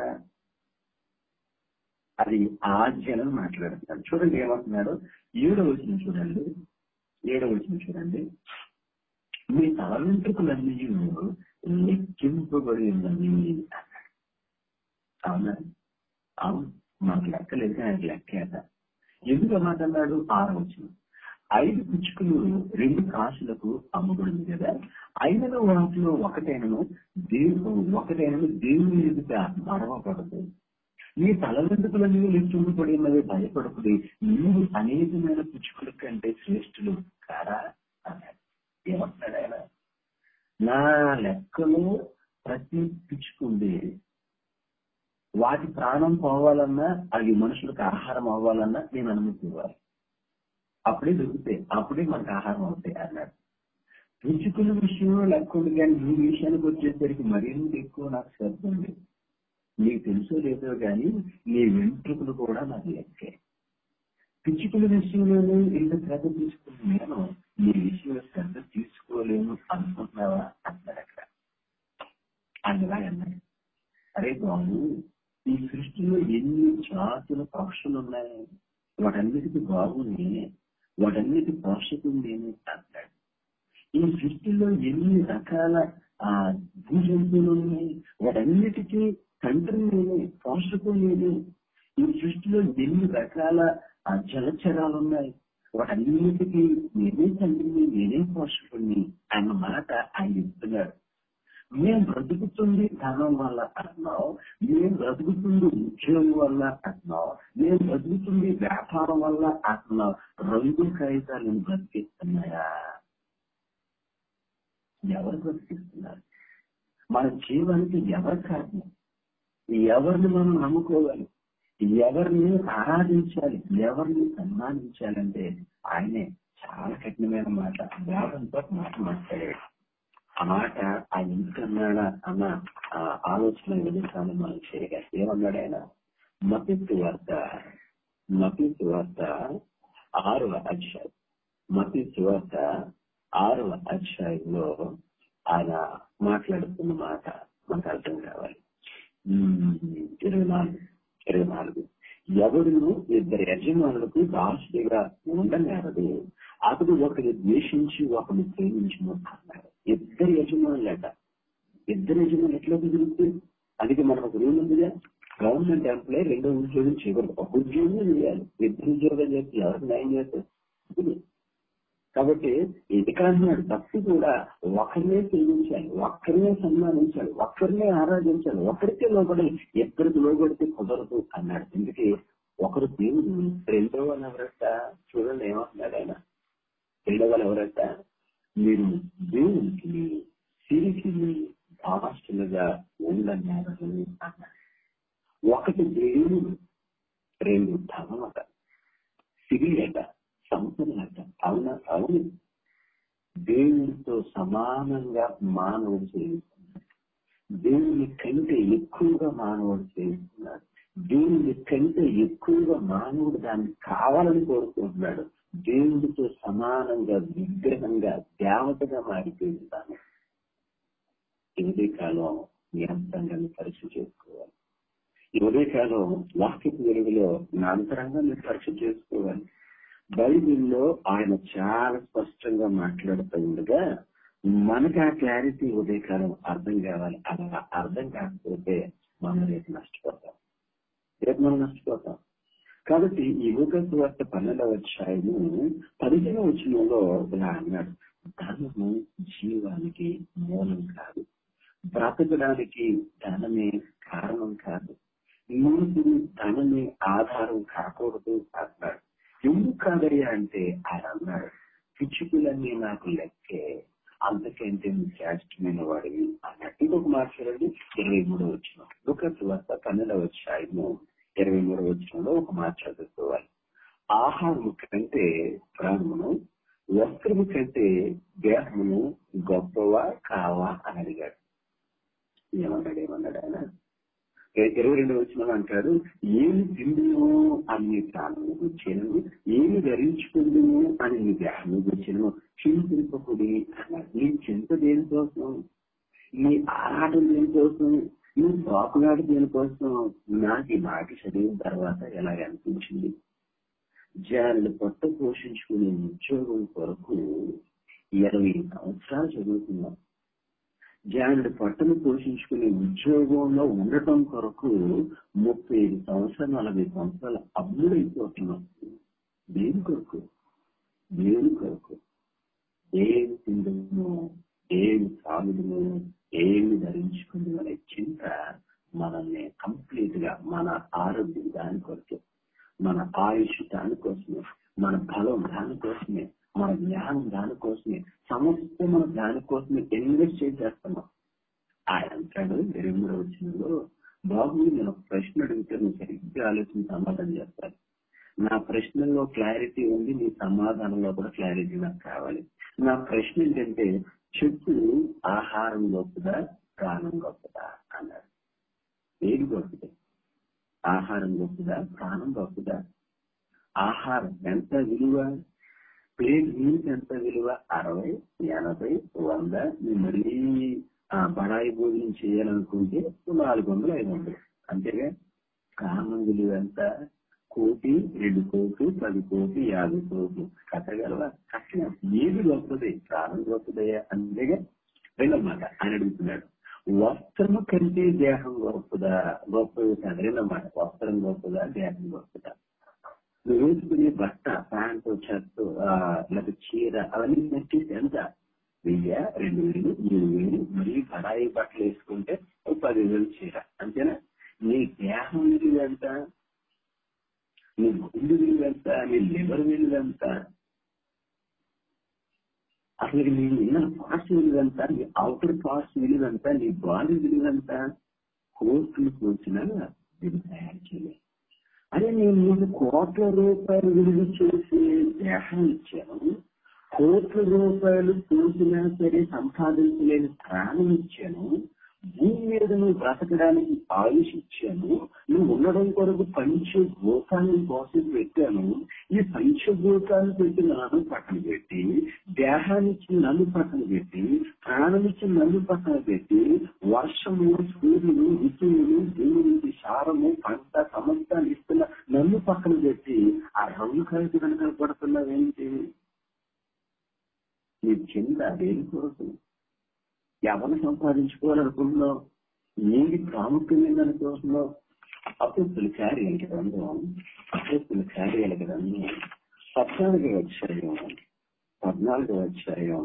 అది ఆజ్ఞలను మాట్లాడుతున్నాడు చూడండి ఏమంటున్నాడు ఏడో వచ్చిన చూడండి ఏడో వచ్చిన చూడండి మీ తల వెంట్రుకలన్నీ లెక్కింపబడి ఉన్నవి అవునా అవును మాకు లెక్క లేదు కానీ ఆయనకి లెక్కేత ఎందుకు మాట్లాడాడు ఆరు వచ్చిన ఐదు పిచ్చుకలు రెండు కాసులకు అమ్మబడింది కదా ఐదవ వాటిలో ఒకటైనను దేవుడు ఒకటైనను దేవుని ఎదుట మరవకూడదు మీ తల వెంట్రుకలన్నీ లెక్కింపబడి ఉన్నవి భయపడకుడి మీరు అనేకమైన పిచ్చుకల కంటే శ్రేష్ఠులు కారా అన్నాడు ఏమంటున్నాడు ఆయన నా లెక్కలో ప్రతి పిచ్చుకుంది వాటి ప్రాణం పోవాలన్నా అవి మనుషులకు ఆహారం అవ్వాలన్నా నేను అనుమతి ఇవ్వాలి అప్పుడే దొరుకుతాయి అప్పుడే మనకు ఆహారం అవుతాయి అన్నాడు పిచ్చుకుల విషయంలో లెక్క ఉంది కానీ ఈ విషయానికి వచ్చేసరికి మరింత ఎక్కువ నాకు శ్రద్ధ ఉంది నీకు తెలుసో లేదో కానీ నీ వెంట్రుకలు కూడా నాకు లెక్కే పిచ్చుకుల విషయంలోనే ఇంత శ్రద్ధ తీసుకుని నేను నీ విషయంలో శ్రద్ధ తీసుకోలేను అనుకుంటున్నావా అన్నాడు అక్కడ అందులా అన్నాడు అరే బాబు ఈ సృష్టిలో ఎన్ని జాతుల పక్షులు ఉన్నాయి వాటన్నిటికీ బాబు నేనే వాటన్నిటి పోషకుడు నేనే అన్నాడు ఈ సృష్టిలో ఎన్ని రకాల ఆ భూజంతువులు ఉన్నాయి వాటన్నిటికీ తండ్రి నేనే పోషకుడు నేనే ఈ సృష్టిలో ఎన్ని రకాల ఆ జలచరాలు ఉన్నాయి వాటన్నిటికీ నేనే తండ్రిని నేనే పోషకుడిని అన్న మాట ఆయన ఇస్తున్నాడు మేము బ్రతుకుతుంది ధనం వల్ల అంటున్నావు మేము బ్రతుకుతుంది ఉద్యోగం వల్ల అంటున్నావు మేము బ్రతుకుతుంది వ్యాపారం వల్ల అంటున్నావు రెండు కాగితాలు బ్రతికిస్తున్నాయా ఎవరు బ్రతికిస్తున్నారు మన జీవానికి ఎవరు కారణం ఎవరిని మనం నమ్ముకోవాలి ఎవరిని ఆరాధించాలి ఎవరిని సన్మానించాలంటే ఆయనే చాలా కఠినమైన మాట వేదంతో మాట మాట్లాడాడు ఆ మాట ఆయన ఎందుకన్నాడా అన్న ఆ ఆలోచన విధానం మనం చేయగలి ఏమన్నాడు ఆయన మతిత్తు వార్త మతిత్తు వార్త ఆరవ అధ్యాయం మతిత్తు వార్త ఆరవ అధ్యాయంలో ఆయన మాట్లాడుతున్న మాట మనకు అర్థం కావాలి ఉమ్, ఇరవై నాలుగు ఇరవై నాలుగు ఎవడును ఇద్దరు యజమానులకు దాసుడిగా ఉండనేరదు అతడు ఒకరిని ద్వేషించి ఒకరిని ప్రేమించను అన్నాడు ఇద్దరు యజమానులట ఇద్దరు యజమానులు ఎట్లా కుదురుతుంది అందుకే మనకు ఒక రూల్ ఉందిగా గవర్నమెంట్ ఎంప్లాయీ రెండో ఉద్యోగం చేయకూడదు ఒక ఉద్యోగం చేయాలి ఇద్దరు ఉద్యోగం చేస్తే ఎవరు న్యాయం చేస్తారు ఇది. కాబట్టి ఎదుకాన్నాడు భక్తి కూడా ఒకరినే సేవించాలి ఒక్కరినే సన్మానించాలి ఒక్కరినే ఆరాధించాలి ఒకరికే లోబడి ఎక్కడికి లోబడితే కుదరదు అన్నాడు ఎందుకే ఒకరు దేవుడు రెండో వాళ్ళు ఎవరట చూడండి ఏమంటున్నాడు ఆయన రెండో వాళ్ళు ఎవరట మీరు దేవునికి సిరికి భాషలుగా ఉండన్నారు అన్నాడు ఒకటి దేవుడు రెండు ధనమట సిరి అట సంపదనట అవునా అవును దేవుడితో సమానంగా మానవుడు చేస్తున్నాడు దేవుని కంటే ఎక్కువగా మానవుడు చేస్తున్నాడు దేవుని కంటే ఎక్కువగా మానవుడు దాన్ని కావాలని కోరుకుంటున్నాడు దేవుడితో సమానంగా విగ్రహంగా దేవతగా మారిపోయింది తాను ఇదే కాలం నిరంతరంగా పరీక్ష చేసుకోవాలి ఈ ఉదయకాలం వాక్యపు వెలుగులో నా అంతరంగా మీరు పరీక్ష చేసుకోవాలి బైబిల్లో ఆయన చాలా స్పష్టంగా మాట్లాడుతూ ఉండగా మనకు ఆ క్లారిటీ ఉదయకాలం అర్థం కావాలి అలా అర్థం కాకపోతే మనం రేపు నష్టపోతాం రేపు మనం నష్టపోతాం కాబట్టి ఈ యువకస్ వార్త పన్నెండవ అధ్యాయము పదిహేను వచనంలో ఇలా అన్నాడు ధనము జీవానికి మూలం కాదు బ్రతకడానికి ధనమే కారణం కాదు నీకు ధనమే ఆధారం కాకూడదు అన్నాడు ఎందుకు కాదయ్యా అంటే ఆయన అన్నాడు పిచ్చుకులన్నీ నాకు లెక్కే అంతకంటే నువ్వు శ్రేష్టమైన వాడివి అన్నట్టు ఇంకొక మాట చూడండి ఇరవై మూడో వచ్చిన ఒక వస్త పన్నెండవ వచ్చాయము ఇరవై మూడో వచ్చినంలో ఒక మాట చదువుకోవాలి ఆహారము కంటే ప్రాణమును వస్త్రము కంటే దేహమును గొప్పవా కావా అని అడిగాడు ఏమన్నాడు ఏమన్నాడు ఆయన ఇరవై రెండు వచ్చిన అంటారు ఏమి తిందును అని నీ ప్రాణము గుర్చాను ఏమి ధరించుకుందును అని నీ దేహము గుర్చాను చింతింపకుడి అన్నాడు నీ చింత దేనికోసం నీ ఆరాటం దేనికోసం నీ బాపుగాడు దేనికోసం నాకు ఈ మాట చదివిన తర్వాత ఎలా అనిపించింది జారులు పొట్ట పోషించుకునే ఉద్యోగం కొరకు ఇరవై సంవత్సరాలు చదువుతున్నాం జానుడు పట్టను పోషించుకునే ఉద్యోగంలో ఉండటం కొరకు ముప్పై ఐదు సంవత్సరాలు నలభై సంవత్సరాలు అమ్ముడైపోతున్నాం దేని కొరకు దేని కొరకు ఏమి తిందము ఏమి సాగుదము ఏమి ధరించుకుంది అనే చింత మనల్ని కంప్లీట్ గా మన ఆరోగ్యం దానికొరకే మన ఆయుష్ దానికోసమే మన బలం దానికోసమే మన జ్ఞానం దానికోసమే సమస్త మన దానికోసమే ఇన్వెస్ట్ చేసేస్తున్నాం ఆయన అంటాడు ఇరవై మూడో వచ్చినలో బాబు నేను ఒక ప్రశ్న అడిగితే నువ్వు సరిగ్గా ఆలోచించి సమాధానం చేస్తాను నా ప్రశ్నలో క్లారిటీ ఉంది నీ సమాధానంలో కూడా క్లారిటీ నాకు కావాలి నా ప్రశ్న ఏంటంటే చెప్పు ఆహారం గొప్పదా ప్రాణం గొప్పదా అన్నాడు ఏది గొప్పది ఆహారం గొప్పదా ప్రాణం గొప్పదా ఆహారం ఎంత విలువ ప్లేట్ మీల్స్ ఎంత విలువ అరవై ఎనభై వంద నువ్వు మళ్ళీ ఆ బడాయి భోజనం చేయాలనుకుంటే నాలుగు వందలు ఐదు వందలు అంతేగా కారణం విలువ ఎంత కోటి రెండు కోట్లు పది కోట్లు యాభై కోట్లు కట్టగలవా కట్టలేం ఏది గొప్పది ప్రాణం గొప్పదయ్యా అంతేగా రెండో మాట ఆయన అడుగుతున్నాడు వస్త్రము కంటే దేహం గొప్పదా గొప్పది కాదు రెండో మాట వస్త్రం గొప్పదా దేహం గొప్పదా నువ్వు వేసుకునే బట్ట ప్యాంటు షర్టు లేకపోతే చీర అవన్నీ పెట్టి ఎంత వెయ్యి రెండు వేలు మూడు వేలు మరీ కడాయి బట్టలు వేసుకుంటే ఒక పదివేలు చీర అంతేనా నీ దేహం విలువ ఎంత నీ గుండె విలువ ఎంత నీ లివర్ విలువ ఎంత అసలు నీ ఇన్నర్ పార్ట్స్ విలువ ఎంత నీ అవుటర్ పార్ట్స్ విలువ ఎంత నీ బాడీ విలువ ఎంత కోర్టులు కూర్చున్నా దీన్ని తయారు చేయలేదు అదే నేను నీకు కోట్ల రూపాయలు విలువ చేసి దేహం ఇచ్చాను కోట్ల రూపాయలు చూసినా సరే సంపాదించలేని ప్రాణం ఇచ్చాను భూమి మీద నువ్వు బ్రతకడానికి ఆయుష్ ఇచ్చాను నువ్వు ఉండడం కొరకు పంచభూతాన్ని కోసం పెట్టాను ఈ పంచభూతాన్ని పెట్టి నన్ను పక్కన పెట్టి దేహాన్ని ఇచ్చి నన్ను పక్కన పెట్టి ప్రాణం ఇచ్చి నన్ను పక్కన పెట్టి వర్షము సూర్యుడు ఋతువులు దేవుడి సారము పంట సమస్తాన్ని ఇస్తున్న నన్ను పక్కన పెట్టి ఆ రంగు కలిసి కనుక పడుతున్నావేంటి నీ చింత దేని కొరకు ఎవరు సంపాదించుకోవాలనుకుంటున్నావు ఏది ప్రాముఖ్యమైన అనుకుంటున్నావు అపోస్తుల కార్యాల గ్రంథం అపోస్తుల కార్యాల గ్రంథం పద్నాలుగో అధ్యాయం పద్నాలుగో అధ్యాయం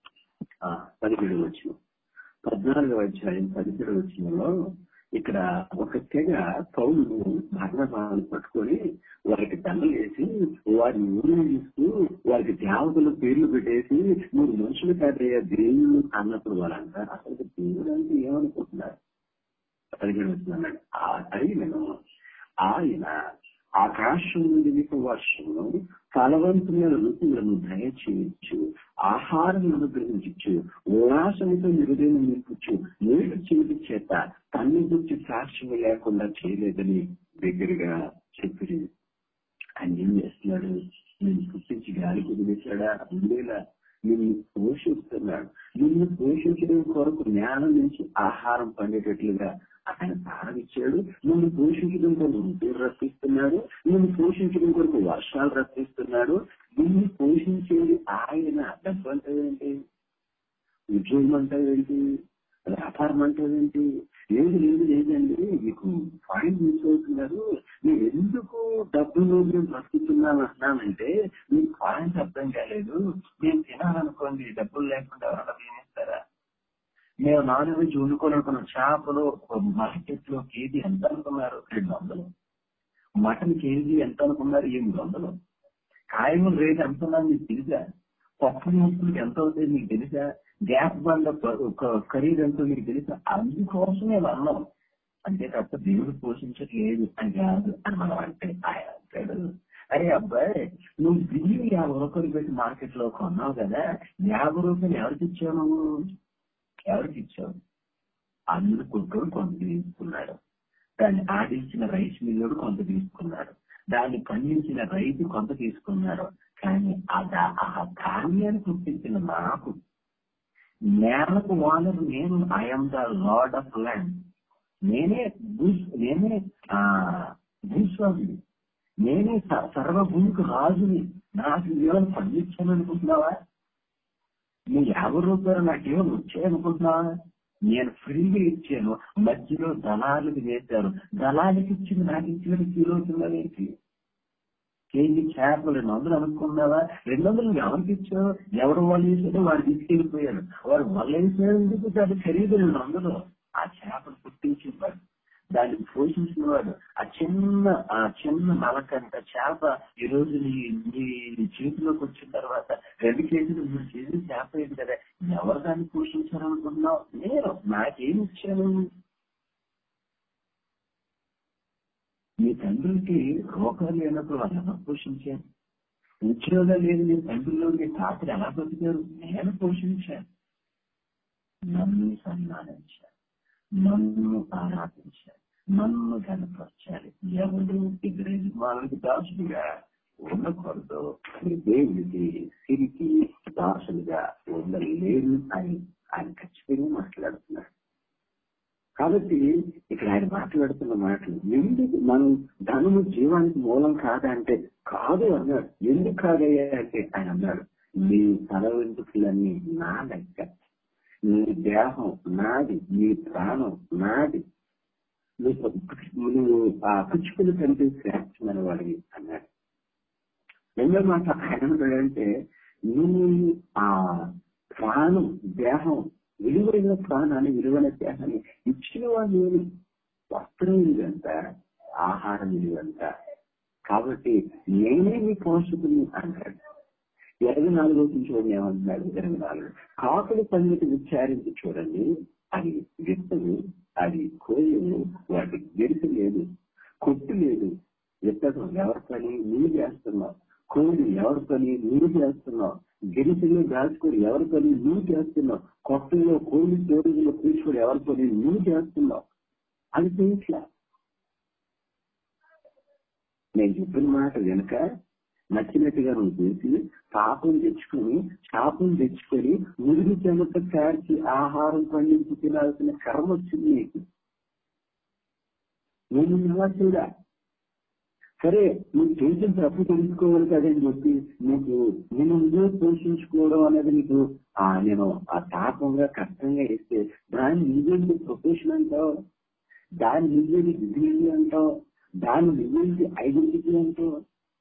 ఆ, పదిహేడు వచ్చిన పద్నాలుగో అధ్యాయం పదిహేడు వచ్చినలో ఇక్కడ ఒక తెగ పౌలు భగ్నభావాన్ని పట్టుకొని వారికి దండలు వేసి వారిని ఊరేగిస్తూ వారికి దేవతలు పేర్లు పెట్టేసి మీరు మనుషులు కాదయ్యా దేవుడు అన్నప్పుడు వాళ్ళంతా అసలు దేవుడు అంటే ఏమనుకుంటున్నారు పదిహేడు వచ్చినాడు అది నేను ఆయన ఆకాశం నుండి మీకు వర్షము ఫలవంతమైన ఋతువులను దయచేయచ్చు ఆహారం అనుగ్రహించచ్చు ఉల్లాసంతో హృదయం నింపుచ్చు నీటి చెవిటి చేత తన్ని గురించి సాక్ష్యం లేకుండా చేయలేదని దగ్గరగా చెప్పి ఆయన ఏం చేస్తున్నాడు నేను పుట్టించి గాలికి వదిలేశాడా ఉండేలా నిన్ను పోషిస్తున్నాడు నిన్ను పోషించడం కొరకు జ్ఞానం నుంచి ఆహారం పండేటట్లుగా ఆయన ప్రారంభించాడు నిన్ను పోషించడం కొరకు ఋతువులు రప్పిస్తున్నాడు నిన్ను పోషించడం కొరకు వర్షాలు రప్పిస్తున్నాడు నిన్ను పోషించేది ఆయన డబ్బు అంటే ఏంటి ఉద్యోగం అంటే ఏంటి వ్యాపారం అంటే ఏంటి లేదు లేదు లేదండి మీకు పాయింట్ మిస్ అవుతున్నారు మీరు ఎందుకు డబ్బులు మేము బ్రతుకుతున్నాం అంటున్నామంటే మీకు పాయింట్ అర్థం కాలేదు మేము తినాలనుకోండి డబ్బులు లేకుండా ఎవరైనా తినేస్తారా మేము నాన్ వెజ్ వండుకోవాలనుకున్న చేపలు మార్కెట్ లో కేజీ ఎంత అనుకున్నారు రెండు వందలు మటన్ కేజీ ఎంత అనుకున్నారు ఎనిమిది వందలు కాయగూర రేట్ ఎంత ఉన్నది మీకు తెలుసా పప్పు ముక్కలకి ఎంత అవుతుంది మీకు తెలుసా గ్యాస్ బండ ఖరీదు ఎంతో మీకు తెలుసా అందుకోసమే అన్నాం అంతే తప్ప దేవుడు పోషించట్లేదు అని కాదు అని మనం అంటే ఆయన అంటాడు అరే అబ్బాయి నువ్వు బియ్యం యాభై రూపాయలు పెట్టి మార్కెట్ లో కొన్నావు కదా యాభై రూపాయలు ఎవరికి ఇచ్చావు నువ్వు ఎవరికి ఇచ్చావు అందరు కొట్టుకొని కొంత తీసుకున్నాడు దాన్ని ఆడించిన రైస్ మిల్లుడు కొంత తీసుకున్నాడు దాన్ని పండించిన రైతు కొంత తీసుకున్నాడు కానీ ఆ దా- ఆ ధాన్యాన్ని పుట్టించిన నాకు నేలకు ఓనర్ నేను I'm the lord of land నేనే భూ- నేనే ఆ భూస్వామిని నేనే స- సర్వభూమికి రాజుని నాకు ఏమైనా పండించాను అనుకుంటున్నావా నీ యాభై రూపాయలు నాకేమైనా వచ్చాయనుకుంటున్నావా నేను ఫ్రీగా ఇచ్చాను మధ్యలో దళాలకు వేశారు దళాలకు ఇచ్చింది నాకు ఇచ్చిన కిలో ఏంటి కేజీ చేపలు రెండు వందలు అనుకున్నావా రెండు వందలు నువ్వు ఎవరికి ఇచ్చావు ఎవరు వాళ్ళు వేసాడో వాడు తీసుకెళ్ళిపోయారు వాడు వాళ్ళు వేసాడు ఎందుకు దాని ఖరీదు రెండు వందలు ఆ చేపలు పుట్టించిన వాడు దాన్ని పోషించిన వాడు ఆ చిన్న ఆ చిన్న నలకంట చేప ఈ రోజు నీ నీ చేతిలోకి వచ్చిన తర్వాత రెండు కేజీలు మూడు కేజీలు చేప అయింది కదా ఎవరు దాన్ని పోషించాలనుకుంటున్నావు నేను నాకేం ఇచ్చాను మీ తండ్రికి రోగాలు లేనప్పుడు వాళ్ళు ఎలా పోషించారు ఉద్యోగాలు లేదు మీ తండ్రిలో మీ తాతలు ఎలా బతికారు నేను పోషించాను నన్ను సన్మానించాను నన్ను ఆరాధించాలి నన్ను కనపరచాలి ఎవరు ఇక్కడ వాళ్ళకి దాసులుగా ఉండకూడదు అని దేవుడికి సిరికి దాసులుగా ఉండలేరు అని ఆయన ఖచ్చితంగా మాట్లాడుతున్నాడు కాబట్టి ఇక్కడ ఆయన మాట్లాడుతున్న మాటలు ఎందుకు మనం ధనము జీవానికి మూలం కాదా అంటే కాదు అన్నాడు ఎందుకు కాదయ్యా అంటే ఆయన అన్నాడు నీ తల వెంట్రుకలన్నీ నా లెక్క నీ దేహం నాది నీ ప్రాణం నాది నువ్వు నువ్వు ఆ పుచ్చుకుని కంటే శ్రేష్టమైన వాడివి అన్నాడు రెండో మాట ఆయన ఏమన్నాడంటే నువ్వు ఆ ప్రాణం దేహం విలువైన ప్రాణాన్ని విలువైన దేహాన్ని ఇచ్చిన వాళ్ళు వస్త్రం విలువంత ఆహారం విలువంత కాబట్టి నేనే మీ పోషకుని అన్నాడు ఇరవై నాలుగో చూడండి ఏమంటున్నాడు ఇరవై నాలుగు కాకుల సంగతి విచారించి చూడండి అది విత్తదు అది కోయదు వాటి గెలుపు లేదు కొట్టు లేదు విత్తడం ఎవరి పని నువ్వు చేస్తున్నావు కోడి ఎవరి పని నువ్వు చేస్తున్నావు గిరిజలు దాచుకొని ఎవరి పని నువ్వు చేస్తున్నావు కొట్టలో కోడి తోడుగులో కూర్చొని ఎవరి పని నువ్వు చేస్తున్నావు అది చేయట్లా నేను చెప్పిన మాట వెనుక నచ్చినట్టుగా నువ్వు చేసి పాపం తెచ్చుకొని శాపం తెచ్చుకొని మురుగు చెమట కాల్చి ఆహారం పండించి తినాల్సిన కర్మ వచ్చింది నీకు నేను నువ్వు చూడా సరే నువ్వు చేసిన తప్పు తెలుసుకోవాలి కదని చెప్పి నీకు నేను నువ్వే పోషించుకోవడం అనేది నీకు ఆ నేను ఆ తాపంగా కష్టంగా ఇస్తే దాన్ని నువ్వే ప్రొఫెషన్ అంటావు దాని నువ్వేది డిగ్రీ అంటావు దాని నువ్వేది ఐడెంటిటీ అంటావు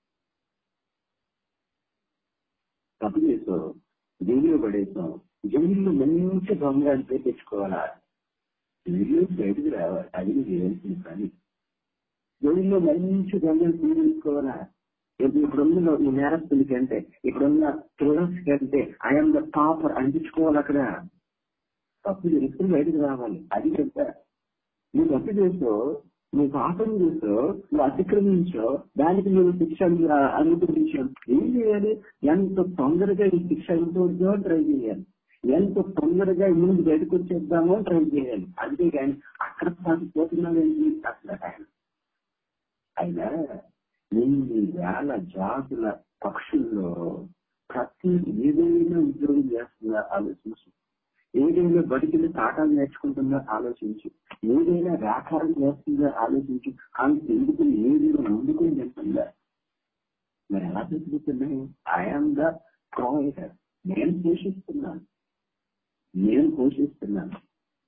తప్పు చేసావు జైల్లో పడేసాం జైల్లో మంచి దొంగ అంటే తెచ్చుకోవాలా జైల్లో బయటకు రావాలి అది నువ్వు చేయాల్సిన పని జైల్లో మంచి దొంగలు తీసుకోవాలా ఇప్పుడు ఇప్పుడున్న ఈ నేరస్తుల కంటే ఇప్పుడున్న థ్రిల్లర్స్ కంటే ఐఎమ్ ద టాపర్ అనిపించుకోవాలి అక్కడ తప్పు చేస్తే బయటకు రావాలి అది చెప్తా నువ్వు తప్పు చేసో నువ్వు పాపం చేసో నువ్వు అతిక్రమించో దానికి నువ్వు శిక్ష అనుభవించావు ఏం చేయాలి ఎంత తొందరగా ఈ శిక్ష అనుభవించో ట్రై చేయాలి ఎంత తొందరగా ఈ ముందు బయటకు వచ్చేద్దామో ట్రై చేయాలి అంతేగాని అక్కడ సాగిపోతున్నావేంటి అసలు ఆయన ఆయన ఎన్ని వేల జాతుల పక్షుల్లో ప్రతి ఏదైనా ఉద్యోగం చేస్తుందా ఆలోచించు ఏదైనా బడికి తాటాలు నేర్చుకుంటుందా ఆలోచించు ఏదైనా వ్యాపారం చేస్తుందా ఆలోచించు అంత ఎందుకు ఏది ముందుకు వెళ్తుందా మరి ఎలా చెప్పుతున్నాయి ఐఎమ్ ద ప్రొవైడర్ నేను పోషిస్తున్నాను నేను పోషిస్తున్నాను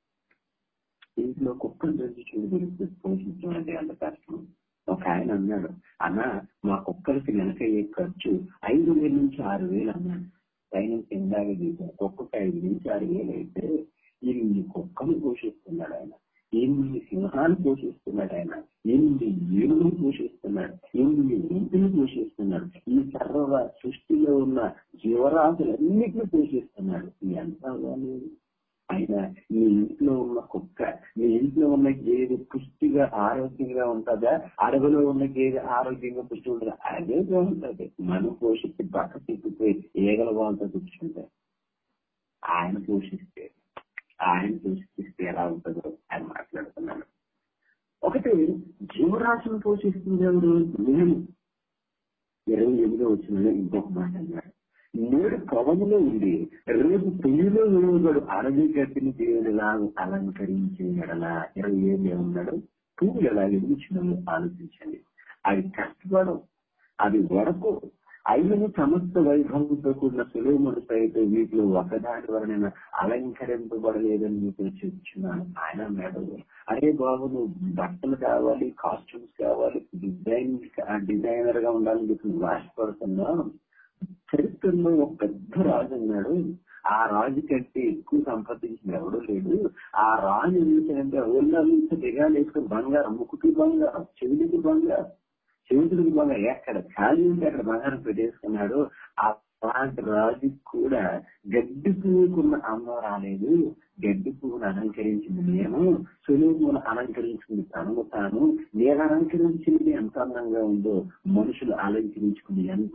ఇంట్లో కుక్కలు తెచ్చి చూడు పోషించడం అంటే అంత కష్టం ఒక ఆయన అన్నాడు అన్న మా కుక్కలకి నెలకయ్యే ఖర్చు ఐదు వేల నుంచి ఆరు వేలు అన్నాడు పైన కిందాగా తీసాం కుక్కకి ఐదు నుంచి ఆరు వేలు అయితే ఎనిమిది కుక్కలు పోషిస్తున్నాడు ఆయన ఎనిమిది సింహాలు పోషిస్తున్నాడు ఆయన ఎనిమిది ఏడులు పోషిస్తున్నాడు ఎనిమిది ఒంటిని పోషిస్తున్నాడు ఈ సర్వ సృష్టిలో ఉన్న జీవరాశులన్నిటిని పోషిస్తున్నాడు ఎంత లేదు ఆయన నీ ఇంట్లో ఉన్న కుక్క నీ ఇంట్లో ఉన్న గేదె పుష్టిగా ఆరోగ్యంగా ఉంటుందా అడవిలో ఉన్న గేదె ఆరోగ్యంగా పుష్టి ఉంటుందా అదే బాగుంటది మనం పోషిస్తే పక్క తిప్పిపోయి ఏగల వాళ్ళతో కూర్చుంటే ఆయన పోషిస్తే ఆయన పోషిస్తే ఎలా ఉంటుందో ఆయన మాట్లాడుతున్నాడు ఒకటి జీవరాశిని పోషిస్తుంది ఎవరు నేను ఇరవై ఎనిమిదో వచ్చిన ఇంకొక మాట అన్నాడు నేడు పొలంలో ఉండి రేపు పెళ్లిలో వేయబడు అరవై గట్టిని దేవుడిలా అలంకరించే ఎడలా ఇరవై ఏళ్ళు ఉన్నాడు పువ్వులు ఎలా ఎదుగుచ్చినామో ఆలోచించండి అవి కష్టపడవు అవి వరకు అయిన సమస్త వైభవంతో కూడిన సులేముడు సైతం వీటిలో ఒకదాని వలన అలంకరింపబడలేదని మీకు చెప్తున్నాను ఆయన అన్నాడు అరే బాబు నువ్వు బట్టలు కావాలి కాస్ట్యూమ్స్ కావాలి డిజైన్ డిజైనర్ గా ఉండాలని చెప్పి నువ్వు ఆశపడుతున్నావు చరిత్రలో ఒక పెద్ద రాజు ఉన్నాడు ఆ రాజు కంటే ఎక్కువ సంపాదించిన ఎవడూ లేడు ఆ రాజు ఏంటంటే ఒళ్ళంతా దిగాలేసుకుని బంగారం ముక్కుకి బంగారం చెవిలికి బంగారం చెవిటికి బంగారం ఎక్కడ ఖాళీ ఉంటే అక్కడ బంగారం పెట్టేసుకున్నాడు ఆ అలాంటి రాజుకి కూడా గడ్డి పువ్వుకున్న అమ్మ రాలేదు గడ్డి పువ్వును అలంకరించింది నేను సులువును అలంకరించింది తనము తాను నేను అలంకరించింది ఎంత అందంగా ఉందో మనుషులు అలంకరించుకుంది ఎంత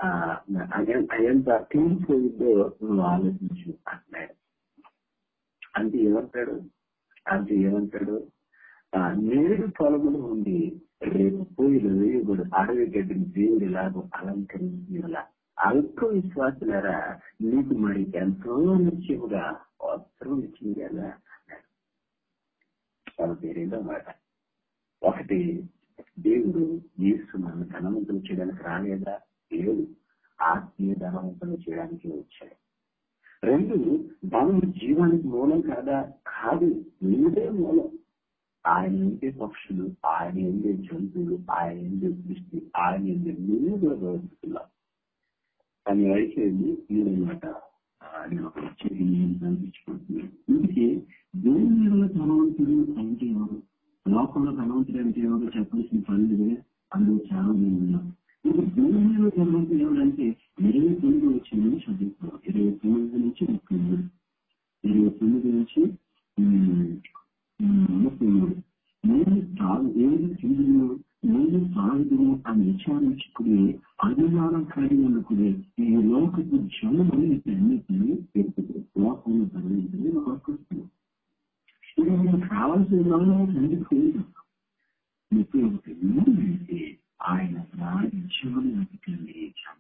ఎంత తీరిపోయిందో నువ్వు ఆలోచించు అంటున్నాడు అంటే ఏమంటాడు అంటే ఏమంటాడు నేడు పొలములు ఉండి రేపు పూలు వేయబడు అడవి గడ్డిని దేవుడు ఎలాగో అలంకరించేలా అల్ప విశ్వాసులరా నీకు మరి ఎంతో నిత్యముగా వస్త్రం ఇచ్చింది కదా తన పేరేదో మాట ఒకటి దేవుడు యేసు మన ధనవంతులు చేయడానికి రాలేదా దేవుడు ఆత్మీయ ధనవంతులు చేయడానికి వచ్చాడు రెండు ధనం జీవానికి మూలం కాదా కాదు నీదే మూలం ఆయన ఉండే పక్షులు ఆయన ఉండే జంతువులు ఆయన ఉండే దృష్టి ఆయన ఉండే నువ్వు కూడా ప్రవర్తిస్తున్నావు కానీ అయిపోయింది నేనమాట నేను ఒక చెవి అనిపించుకుంటున్నాను ఇందుకే దేవుని ధనవంతుడు అంటే ఎవరు లోకంలో ధనవంతుడు అంటే ఎవరు చెప్పాల్సిన పని లేదు అందులో చాలా మంది ఉన్నారు ఇది దేవుని ధనవంతుడు ఎవరంటే ఇరవై తొమ్మిది వచ్చిందని చదువుతున్నాం ఇరవై తొమ్మిది నుంచి ముప్పై మూడు ఇరవై తొమ్మిది నుంచి ముప్పై మూడు నేను తాగు ఏది తిందును నేను తాగుదును అని విచారించుకుని అనుమానం కలిగి అనుకునే ఈ లోకపు జనమని అన్నిటినీ పెరుగుతుంది లోకంలో ధరించింది లోకొస్తుంది ఇది నేను కావాల్సిన ఎందుకు ముప్పై ఒకటి మూడు ఆయన రాజ్యాన్ని వెతకండి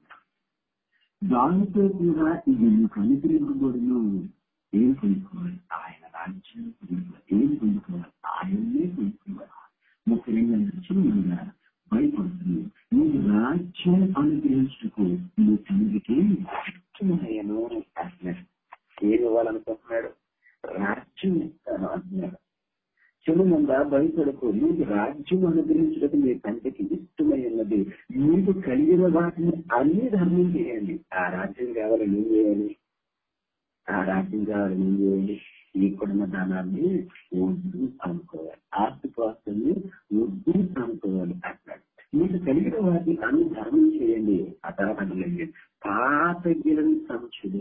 దానితో కూడా ఇది మీకు అనుగ్రహింపబడిన ఏం పొందుకోవాలి ఆయన రాజ్యం ఏం పొందుకోవాలి ఆయన్నే పొందుకోవాలి ముప్పై రెండు లక్షలుగా భయపడుతుంది నీ రాజ్యం అనుగ్రహించకు నీ తండ్రికి ఇష్టమయ్యను అంటున్నాడు ఏమి ఇవ్వాలనుకుంటున్నాడు రాజ్యం ఇస్తాను అంటున్నాడు చెడు మంద భయపడకు నీకు రాజ్యం అనుగ్రహించడం మీ తండ్రికి ఇష్టమై ఉన్నది మీకు కలిగిన వాటిని అన్ని ధర్మం చేయండి ఆ రాజ్యం కావాలని ఏం చేయాలి ఆ రాజ్యం కావాలని ఏం చేయాలి నీకున్న దానాన్ని వద్దు అనుకోవాలి ఆస్తిపాస్తుల్ని వద్దు అనుకోవాలి అన్నాడు మీకు కలిగిన వాటిని అన్ని ధర్మం చేయండి ఆ తర్వాత అంటే పాత గిలని సంచులు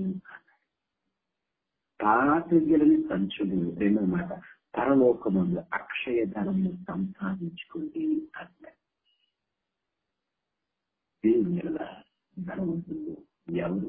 పాత గిలని సంచులు రెండో మాట పరలోకమందు అక్షయ ధనము సంపాదించుకోండి అన్నాడు దేవుని ఎడల ధనవంతులు ఎవరు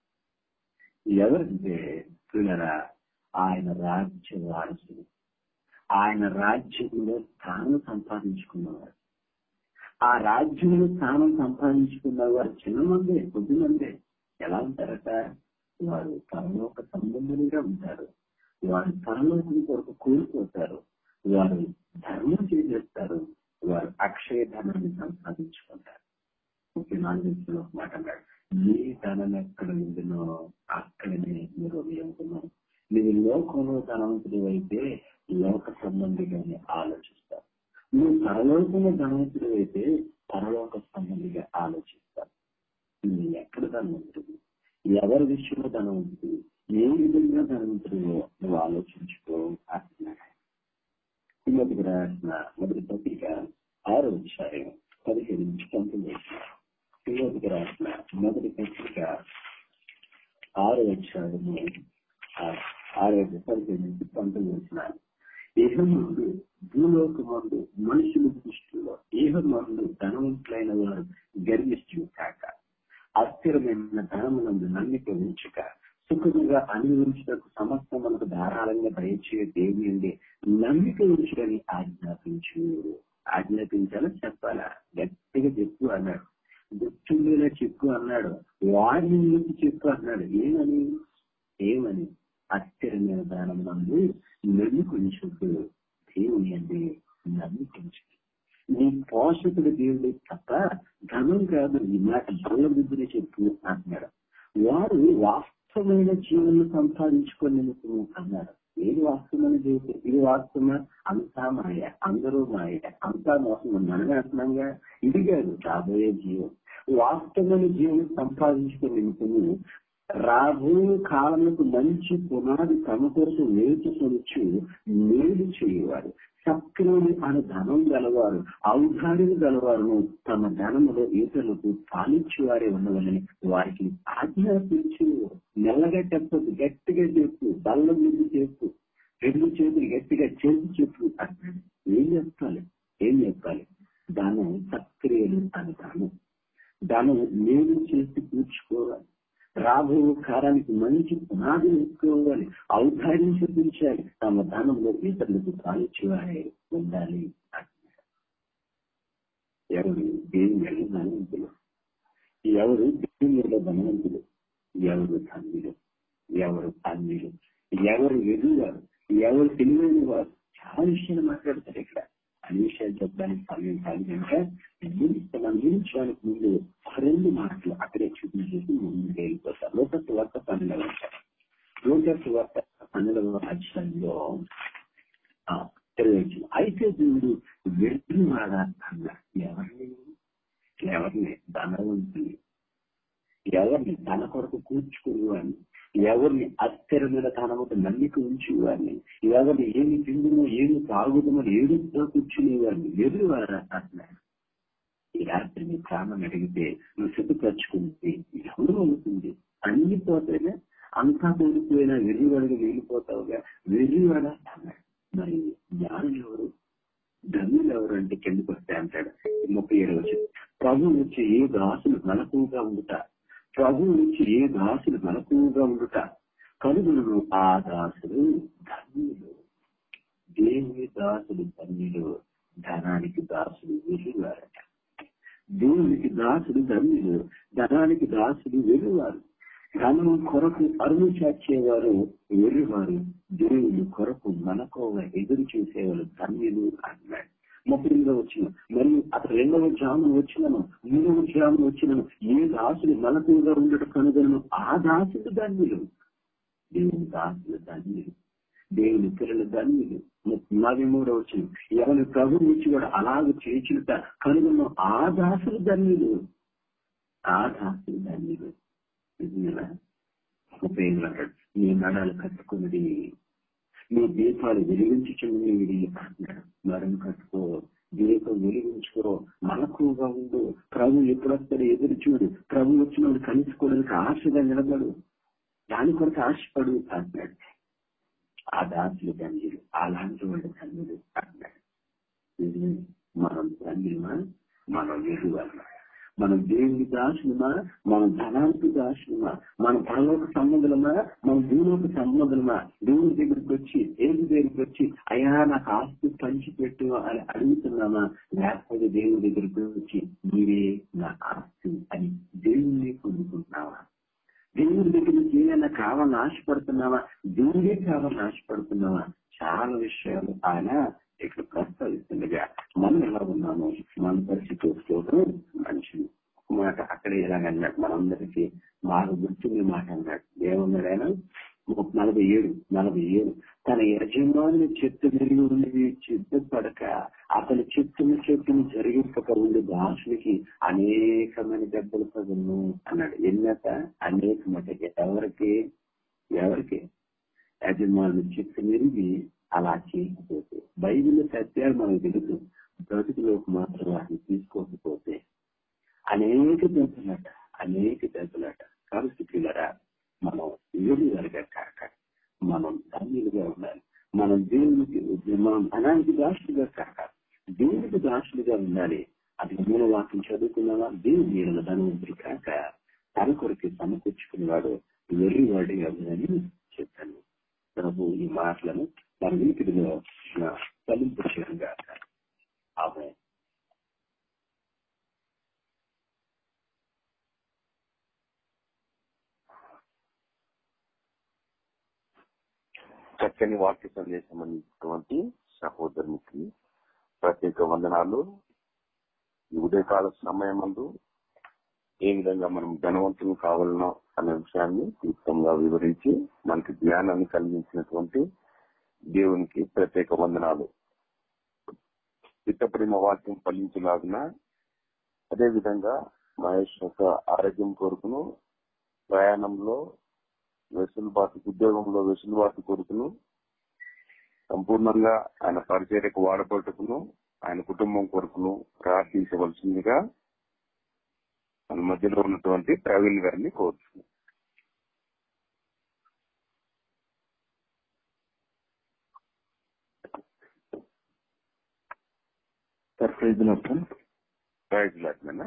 ఎవరంటే పిల్లరా ఆయన రాజ్య వారసుడు ఆయన రాజ్యంలో స్థానం సంపాదించుకున్నవారు ఆ రాజ్యంలో స్థానం సంపాదించుకున్న వారు చిన్న మందే కొద్ది మందే ఎలా ఉంటారట వారు పరలోక సంబంధులుగా ఉంటారు వారు పరలోకం కొరకు కోల్పోతారు వారు ధర్మం చేసేస్తారు వారు అక్షయ ధనాన్ని సంపాదించుకుంటారు ముప్పై నాలుగు నిమిషంలో ఒక మాట అన్నాడు ఏ ధనం ఎక్కడ ఉందినో అక్కడనే మీరు ఉంటున్నాం నువ్వు లోకంలో ధనవంతుడు అయితే లోక సంబంధిగానే ఆలోచిస్తావు నువ్వు పరలోకంలో ధనవంతుడు అయితే పరలోక సంబంధిగా ఆలోచిస్తావు నువ్వు ఎక్కడ ధనవంతుడు ఎవరి విషయంలో ధనవంతుడు ఏ విధంగా ధనవంతుడు నువ్వు ఆలోచించుకో అంటున్నాడు తిమ్మతికి రాసిన మొదటి పత్రిక ఆరో అధ్యాయం పదిహేను నుంచి పంతొమ్మిది తిమ్మతికి రాసిన మొదటి పత్రిక ఆరో అధ్యాయము ఆరో పదిహేను నుంచి పంతొమ్మిది వచ్చినారు ఏహమందు భూలోకమందు మనుషుల దృష్టిలో ఏహమందు ధనవంతులైన వారు గర్విస్తూ కాక అస్థిరమైన ధనమునందు నమ్మిక ఉంచుక సుఖముగా అనుభవించడానికి సమస్త మనకు ధారాళంగా దయచే దేవుని ఉండే నమ్మిక ఉంచుకొని ఆజ్ఞాపించు ఆజ్ఞాపించాలని చెప్పాలా గట్టిగా చెప్పు అన్నాడు గుర్తుండేలా చెప్పు అన్నాడు వాడిని నుంచి చెప్పు అన్నాడు ఏమని ఏమని అస్థిరమైన దానం నందు నమ్మికుంచుకు దేవుని అంటే నమ్మికుంచు నీ పోషకుడు దేవుడు తప్ప ధనం కాదు ఈ మాట బల్ల బుద్ధిని చెప్పు అంటున్నాడు వారు వాస్తవమైన జీవనం సంపాదించుకునేందుకు అన్నాడు ఏది వాస్తవమైన జీవితం ఇది వాస్తవమా అంతా మాయ అందరూ మాయ అంతా మోసం మనమే అంటున్నాగా ఇది కాదు రాబోయే జీవం వాస్తవమైన జీవనం సంపాదించుకునేందుకు రాబోయే కాలంలో మంచి పునాది తమ కోసం వేచుకొనొచ్చు మేలు చేయవారు సక్రమని అనే ధనం గలవారు ఔదార్యం గలవారు తమ ధనములో ఇతరులకు పాలించేవారే ఉండవాలని వారికి ఆజ్ఞాపించు మెల్లగా చెప్పదు గట్టిగా చెప్పు బల్ల ముందు చెప్పు రెండు చేతులు గట్టిగా చేసి చెప్పు అన్నాడు ఏం చెప్పాలి ఏం చెప్పాలి దానం సక్రియలు అని దానం దానం నేను చేసి పూడ్చుకోవాలి రాబో కాలానికి మంచి పునాది వేసుకోవాలి ఔదార్యం చూపించాలి తమ ధనంలో ఇతరులకు కాల్చేవారే ఉండాలి ఎవరు దేవుని ధనవంతులు ఎవరు దేవునిలో ధనవంతులు ఎవరు ధన్యులు ఎవరు అన్యులు ఎవరు ఎదుగువారు ఎవరు తెలివైన వారు చాలా విషయాలు మాట్లాడతారు ఇక్కడ అన్ని విషయాలు చెప్పడానికి సమయం కాదు కనుక మనం నిలిచడానికి ముందు రెండు మాటలు అక్కడే చూపించేసి ముందుకు వెళ్ళిపోతారు లోకత్తు వార్త పన్నెండవ లోకత్తు వార్త పన్నెండవ అధ్యాయంలో తెలియచ్చు అయితే దేవుడు వెళ్ళి వాడా అన్న ఎవరిని ఎవరిని ధనవంతుని ఎవరిని తన కొరకు కూర్చుకునేవాడిని ఎవరిని అస్థిరమైన ధనముకు నమ్మిక ఉంచేవాడిని ఎవరిని ఏమి తిందుమో ఏమి తాగుదమో ఏడుతో కూర్చునేవాడిని ఎదురువారా అన్నాడు ఈ రాత్రి నీ ప్రాణం అడిగితే నువ్వు సిద్ధపరచుకుంటే ఎవరు అవుతుంది అన్ని పోతేనే అంతా కోల్పోయినా వెర్రివాడిగా వెళ్ళిపోతావుగా వెర్రివాడ అన్నాడు మరి జ్ఞానులు ఎవరు ధనులు ఎవరు అంటే కిందకు వస్తే అంటాడు ముప్పై ఏడు వచ్చి ప్రభు వచ్చి ఏ దాసులు మెలకుగా ఉండుట ప్రభు నుంచి ఏ దాసులు మెలకుగా ఉండుట కనుగొను ఆ దాసులు ధన్యులు దేవుని దాసులు ధన్యులు ధనానికి దాసులు వెలువారట దేవునికి దాసుడు ధన్యులు ధనానికి దాసుడు వెలువారు ధనం కొరకు అరువు చాచేవారు వెర్రివారు దేవుని కొరకు మనకోగా ఎదురు చూసేవారు ధన్యులు అన్నాడు ముప్పై ఎనిమిదో వచ్చిన మరియు అతను రెండవ జాము వచ్చినను మూడవ జాము వచ్చినను ఏ దాసుడు మలకుగా ఉండటం కనుగొనను ఆ దాసుడు ధన్యులు దేవుని దాసులు ధన్యులు దేవుని పిల్లలు ధన్యులు నలభై మూడవ వచ్చిన ఎవరి ప్రభు నుంచి కూడా అలాగ చేర్చుట కనుగొన్న ఆ దాసులు ధన్యులు ఆ దాసులు ధన్యులు నిజమేనా ముప్పై ఎనిమిది అంటాడు నీ నడాలు కట్టుకున్నది నీ దీపాలు వెలిగించుచున్నది అంటాడు మరం కట్టుకో దీపం వెలిగించుకో మనకుగా ఉండు ప్రభు ఎప్పుడు వస్తాడు ఎదురు చూడు ప్రభు వచ్చినప్పుడు కలుసుకోవడానికి ఆశగా నిలబడు దాని కొరకు ఆశపడు అంటున్నాడు ఆ దాసులు ధన్యులు అలాంటి వాళ్ళు ధన్యులు అంటున్నాడు ఇది మనం ధన్యులమా మనం ఎదువలమా మనం దేవుని దాసులమా మనం ధనానికి దాసులమా మన పరలోక సంబంధులమా మన భూలోక సంబంధులమా దేవుని దగ్గరికి వచ్చి దేవుని దగ్గరికి వచ్చి అయ్యా నాకు ఆస్తి పంచిపెట్టు అని అడుగుతున్నామా లేకపోతే దేవుని దగ్గరికి వచ్చి మీరే నా ఆస్తి అని దేవుణ్ణి పొందుకుంటున్నావా దేవుని దగ్గర నుంచి ఏమైనా కావాలని ఆశపడుతున్నావా దేవుడే కావాలని ఆశపడుతున్నావా చాలా విషయాలు ఆయన ఇక్కడ ప్రస్తావిస్తుండగా మనం ఎలా ఉన్నాము మన పరిస్థితి చూసుకోవడం మంచిది ఒక మాట అక్కడే ఇలాగన్నాడు మనందరికీ బాగా గుర్తుండే మాట అన్నాడు ఏమన్నాడు ఆయన నలభై ఏడు నలభై ఏడు తన యజమాని చెట్టు మెరుగు ఉండి చెట్టు పడక అతని చెట్టును చెట్టును జరిగింపక ఉండే దాసునికి అనేకమైన దెబ్బలు పదును అన్నాడు ఎన్నట అనేకమట ఎవరికి ఎవరికి యజమాని చెట్టు మెరిగి అలా చేయకపోతే బైబిల్ సత్యాలు మనకు తెలుసు బ్రతుకులోకి మాత్రం వాటిని తీసుకోకపోతే అనేక దెబ్బలట అనేక దెబ్బలట పరిస్థితులరా మనం ఏడు వరగా కాక మనం ధన్యులుగా ఉండాలి మనం దేవునికి మనం ధనానికి దాసులుగా కాక దేవునికి దాసులుగా ఉండాలి అది మూల వాక్యం చదువుకున్నావా దేవుని ఏడల ధనవంతుడు కాక తన కొరకు సమకూర్చుకునేవాడు వెర్రివాడు ఎవరని చెప్పాను ప్రభు ఈ మాటలను మన వీటిలో తలింపు చేయగా ఆమె చక్కని వాక్య సందేశం అందించినటువంటి సహోదరునికి ప్రత్యేక వందనాలు ఈ ఉదయకాల సమయం ముందు ఏ విధంగా మనం ధనవంతులు కావాలనో అనే విషయాన్ని క్లుప్తంగా వివరించి మనకి జ్ఞానాన్ని కలిగించినటువంటి దేవునికి ప్రత్యేక వందనాలు చిత్తప్రేమ వాక్యం ఫలించలాగిన అదే విధంగా మహేష్ యొక్క ఆరోగ్యం కొరకును ప్రయాణంలో వెసులుబాటు ఉద్యోగంలో వెసులుబాటు కొరకును సంపూర్ణంగా ఆయన పరిచర్యకు వాడబట్టుకును ఆయన కుటుంబం కొరకును ప్రార్థించవలసిందిగా మన మధ్యలో ఉన్నటువంటి ప్రవీణ్ గారిని కోరుతున్నాం సార్ ప్రైజ్ మొత్తం ప్రైజ్ లాట్మేనా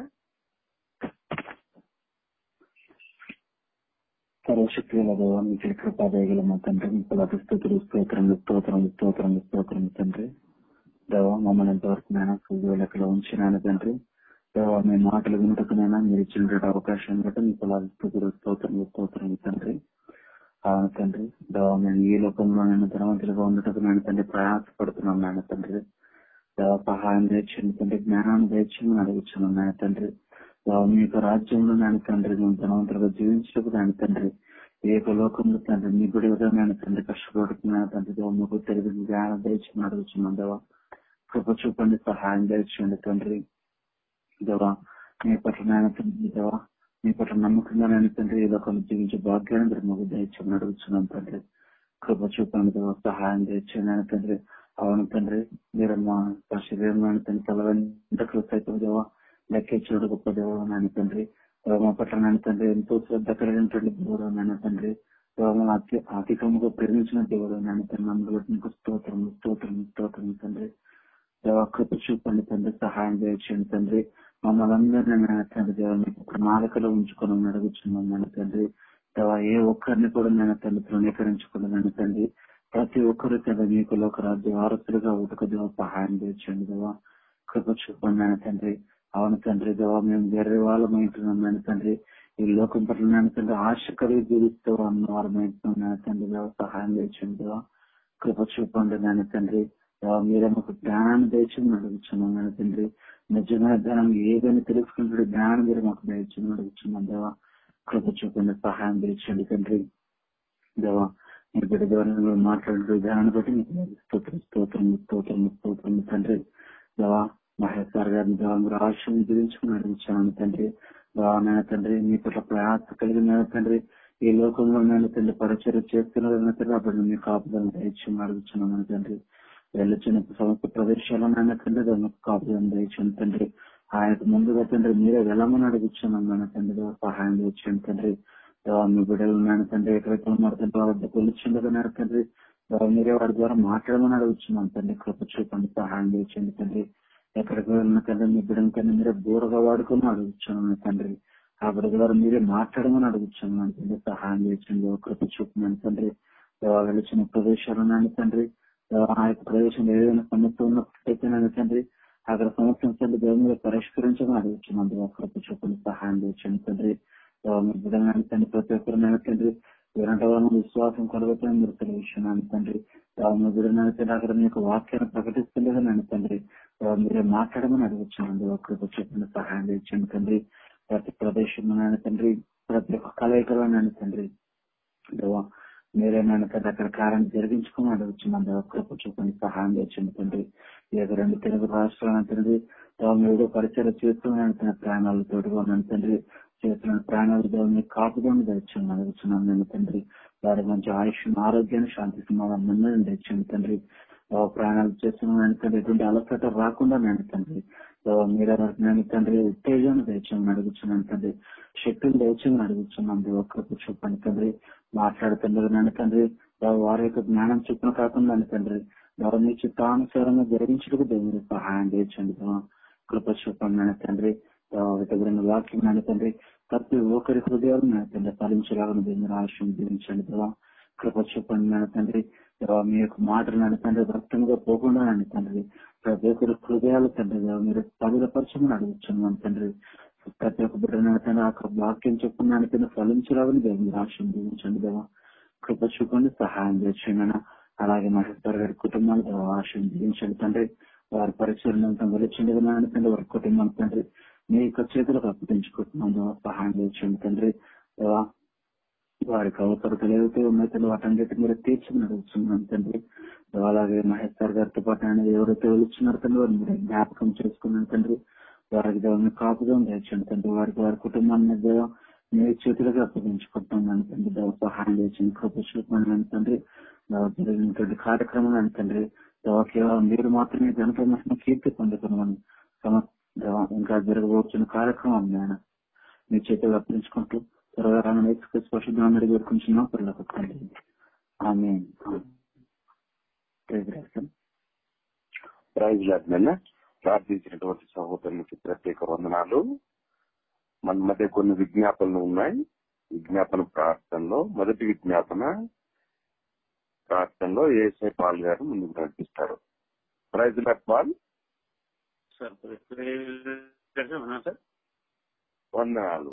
సర్వశక్తుల దేవ మీకు కృపాదయగల మా తండ్రి మీకు లభి స్థుతులు స్తోత్రం స్తోత్రం స్తోత్రం స్తోత్రం తండ్రి దేవ మమ్మల్ని ఎంతవరకు నైనా సూర్య లెక్కలో ఉంచినాను తండ్రి దేవ మీ మాటలు వినుటకునైనా మీరు ఇచ్చిన అవకాశం బట్టి మీకు లభి స్థుతులు స్తోత్రం స్తోత్రం తండ్రి అవును తండ్రి దేవ మేము ఈ లోకంలో నేను ధనవంతులుగా ఉండటకు నేను తండ్రి ప్రయాసపడుతున్నాను నాయన తండ్రి దేవ సహాయం తెచ్చింది తండ్రి జ్ఞానాన్ని తెచ్చింది అడుగుతున్నాను నాయన తండ్రి దేవ మీ యొక్క రాజ్యంలో నాయన తండ్రి మేము ధనవంతులుగా జీవించటకు నాయన తండ్రి ఈ యొక్క లోకంలో తండ్రి మీ గుడి విధమైన తండ్రి కష్టపడుతున్నాను తండ్రి దేవ మీకు తెలివి జ్ఞానం తెచ్చి అడుగుతున్నాం దేవ కృప చూపండి సహాయం తెచ్చండి తండ్రి దేవ మీ పట్ల నాయన తండ్రి దేవ మీ పట్ల నమ్మకంగా నాయన తండ్రి ఈ లోకంలో జీవించే భాగ్యాన్ని మీరు మాకు దయచమని అడుగుతున్నాం తండ్రి కృప చూపండి దేవ సహాయం తెచ్చండి నాయన తండ్రి అవును తండ్రి మీరు మా శరీరం నాయన తండ్రి తల వెంటకు సైతం దేవ లెక్కించుడు గొప్ప దేవుడు నాయన తండ్రి దేవ మా పట్ల నాయన తండ్రి ఎంతో శ్రద్ధ కలిగినటువంటి దేవుడు నాయన తండ్రి దేవ అతి అధికముగా ప్రేమించిన దేవుడు నాయన తండ్రి అందులో నీకు స్తోత్రం స్తోత్రం స్తోత్రం తండ్రి దేవ కృప చూపండి తండ్రి సహాయం చేయండి తండ్రి మమ్మల్ని అందరినీ నాయన తండ్రి దేవ మీకు ప్రణాళికలో ఉంచుకొని అడుగుతున్నాం నాయన తండ్రి దేవ ఏ ఒక్కరిని కూడా నేను తండ్రి తృణీకరించకుండా నాయన తండ్రి ప్రతి ఒక్కరు తండ్రి మీకు లోక రాజ్య వారసులుగా ఉటక దేవ సహాయం చేయండి దేవ కృప చూపండి నాయన తండ్రి అవును తండ్రి దేవ మేము వేరే వాళ్ళం ఏంటున్నాం నాయన తండ్రి ఈ లోకం పట్ల నాయన తండ్రి ఆశ కలిగి జీవిస్తూ అన్న వారు ఏంటున్నాం నాయన తండ్రి దేవ సహాయం చేయండి దేవ కృప చూపండి నాయన తండ్రి దేవ మీరే మాకు జ్ఞానాన్ని దయచేయమని అడుగుతున్నాం నాయన తండ్రి నిజమైన జ్ఞానం ఏదని తెలుసుకుంటే జ్ఞానం మీరు మాకు దయచేయమని అడుగుతున్నాం దేవ కృప చూపండి సహాయం తెచ్చండి తండ్రి దేవ మీ బిడ్డ ద్వారా మీరు మాట్లాడే విధానాన్ని బట్టి మీకు స్తోత్రం స్తోత్రం స్తోత్రం స్తోత్రం తండ్రి దేవా మహేష్ సార్ గారిని దేవా మీరు ఆశయం దిరించుకుని నడిపించాను తండ్రి దేవా నాయన తండ్రి మీ పట్ల ప్రయాస కలిగిన తండ్రి ఈ లోకంలో నేను తండ్రి పరిచయం చేస్తున్న తండ్రి అప్పుడు మీ కాపుదలను దయచేయమని అడుగుతున్నాను తండ్రి వెళ్ళొచ్చిన సమస్త ప్రదేశాలను ఆయన తండ్రి దానికి కాపుదలను దయచేయండి తండ్రి ఆయనకు ముందుగా తండ్రి మీరే వెళ్ళమని అడుగుతున్నాను నాయన తండ్రి దేవా సహాయం చేయండి తండ్రి దేవా మీ బిడ్డలు నాయన తండ్రి ఎక్కడెక్కడ ఉన్నారు తండ్రి వాళ్ళ వద్దకు వెళ్ళొచ్చిండగా నాయన తండ్రి దేవా మీరే వారి ద్వారా మాట్లాడమని అడుగుతున్నాను తండ్రి కృప చూపండి సహాయం చేయండి తండ్రి ఎక్కడికి వెళ్ళిన తండ్రి మీ బిడ్డల కన్నా మీరే దూరగా వాడుకొని అడుగుతున్నాను తండ్రి ఆ బిడ్డ ద్వారా మీరే మాట్లాడమని అడుగుతున్నాను తండ్రి సహాయం చేయండి కృప చూపమని తండ్రి దేవా వెళ్ళిన ప్రదేశాలు నాయన తండ్రి దేవా ఆ యొక్క ప్రదేశంలో ఏదైనా సమస్య ఉన్నప్పటికైతే నాయన తండ్రి అక్కడ సమస్యను తండ్రి దేవుని మీద పరిష్కరించమని అడుగుతున్నాను దేవా కృప చూపండి సహాయం చేయండి తండ్రి దేవా మీ బిడ్డలను తండ్రి ప్రతి ఒక్కరు నాయన తండ్రి వినట వలన విశ్వాసం కలుగుతాయని మీరు తెలియజేస్తున్నాను తండ్రి దేవా మీ బిడ్డలను తండ్రి అక్కడ మీకు వాక్యాన్ని ప్రకటిస్తుండగా నాయన తండ్రి దేవా మీరే మాట్లాడమని అడుగుతున్నాను దేవా కృప చూపండి సహాయం చేయండి తండ్రి ప్రతి ప్రదేశంలో నాయన తండ్రి ప్రతి ఒక్క కలయికలో నాయన తండ్రి దేవా మీరే నాయన తండ్రి అక్కడ కార్యం జరిగించుకుని అడుగుతున్నాను దేవా కృప చూపండి సహాయం చేయండి తండ్రి ఈ యొక్క రెండు తెలుగు రాష్ట్రాలను తండ్రి దేవా మీరు పరిచయం చేస్తున్నాను తన ప్రాణాలు తోడుగా ఉన్నాను తండ్రి చేస్తున్న ప్రాణాలు దేవ మీ కాపుదోని తెచ్చాను అడుగుతున్నాను నేను తండ్రి వారి మంచి ఆయుష్ ఆరోగ్యాన్ని శాంతి సమాధానం తెచ్చాను తండ్రి దేవా ప్రాణాలు చేస్తున్నాను తండ్రి ఎటువంటి అలసట రాకుండా నేను తండ్రి దేవా మీరే నేను తండ్రి ఉత్తేజాన్ని తెచ్చామని అడుగుతున్నాను తండ్రి శక్తులు తెచ్చామని అడుగుతున్నాను దేవ కృప చూపండి తండ్రి మాట్లాడుతుండగా నన్ను తండ్రి దేవా వారి యొక్క జ్ఞానం చొప్పున కాకుండా నన్ను తండ్రి దేవా మీ చిత్తానుసారంగా జరిగించడానికి దేవుడు సహాయం చేయండి దేవా కృప చూపండి నాయన తండ్రి విధమైన వాక్యం నాయన తండ్రి ప్రతి ఒక్కరి హృదయాలు నాయన తండ్రి ఫలించలాగా దేవుని ఆశయం దీవించండి దేవా కృప చూపండి నాయన తండ్రి దేవా మీ యొక్క మాటలు నాయన తండ్రి వ్యక్తంగా పోకుండా నాయన తండ్రి ప్రతి ఒక్కరి హృదయాలు తండ్రి దేవా మీరు పదిలపరచమని అడుగుతున్నాను తండ్రి ప్రతి ఒక్క బిడ్డ నాయన తండ్రి ఆ వాక్యం చెప్పుకున్న నాయన తండ్రి ఫలించలాగని దేవుని ఆశయం దీవించండి దేవా కృప చూపండి సహాయం చేయండి అలాగే మహేశ్వర్ గారి కుటుంబాలు దేవా ఆశయం దీవించండి తండ్రి వారి పరిచయం వెలిచిండి నాయన తండ్రి వారి కుటుంబం తండ్రి మీ యొక్క చేతులకు అప్పగించుకుంటున్నాం దేవా సహాయం చేయండి తండ్రి దేవా వారికి అవసరతలు ఏవైతే ఉన్నాయో తండ్రి వాటన్నిటి మీరు తీర్చమని అడుగుతున్నాను తండ్రి దేవా అలాగే మహేశ్వర్ గారితో పాటు ఆయన ఎవరైతే వెలుచున్నారో తండ్రి వారిని మీరు జ్ఞాపకం చేసుకున్నాను తండ్రి వారికి దేవని కాపుదం తెచ్చండి తండ్రి వారికి వారి కుటుంబాన్ని దేవ మీ చేతులకు అప్పగించుకుంటున్నాను తండ్రి దేవ సహాయం చేసింది కృప చూపమని తండ్రి జరిగినటువంటి కార్యక్రమం తండ్రి దేవ కేవలం మీరు మాత్రమే జనపద కీర్తి పొందుతున్నామని ఇంకా జరగబోతున్న కార్యక్రమం నేను మీ చేతులు అర్పించుకుంటూ త్వరగా రాను ఎక్స్ప్రెస్ పరిశుభ్రాన్ని అడిగి పెట్టుకుంటున్నాం పిల్లలకు తండ్రి ఆమె ప్రైజ్ లాడ్నైనా ప్రార్థించినటువంటి సహోదరునికి ప్రత్యేక వందనాలు మన మధ్య కొన్ని విజ్ఞాపనలు ఉన్నాయి విజ్ఞాపన ప్రార్థనలో మొదటి విజ్ఞాపన ప్రార్థనలో ఏసై పాల్ గారు ముందుకు నడిపిస్తారు praise lord Paul sir sir వందనాలు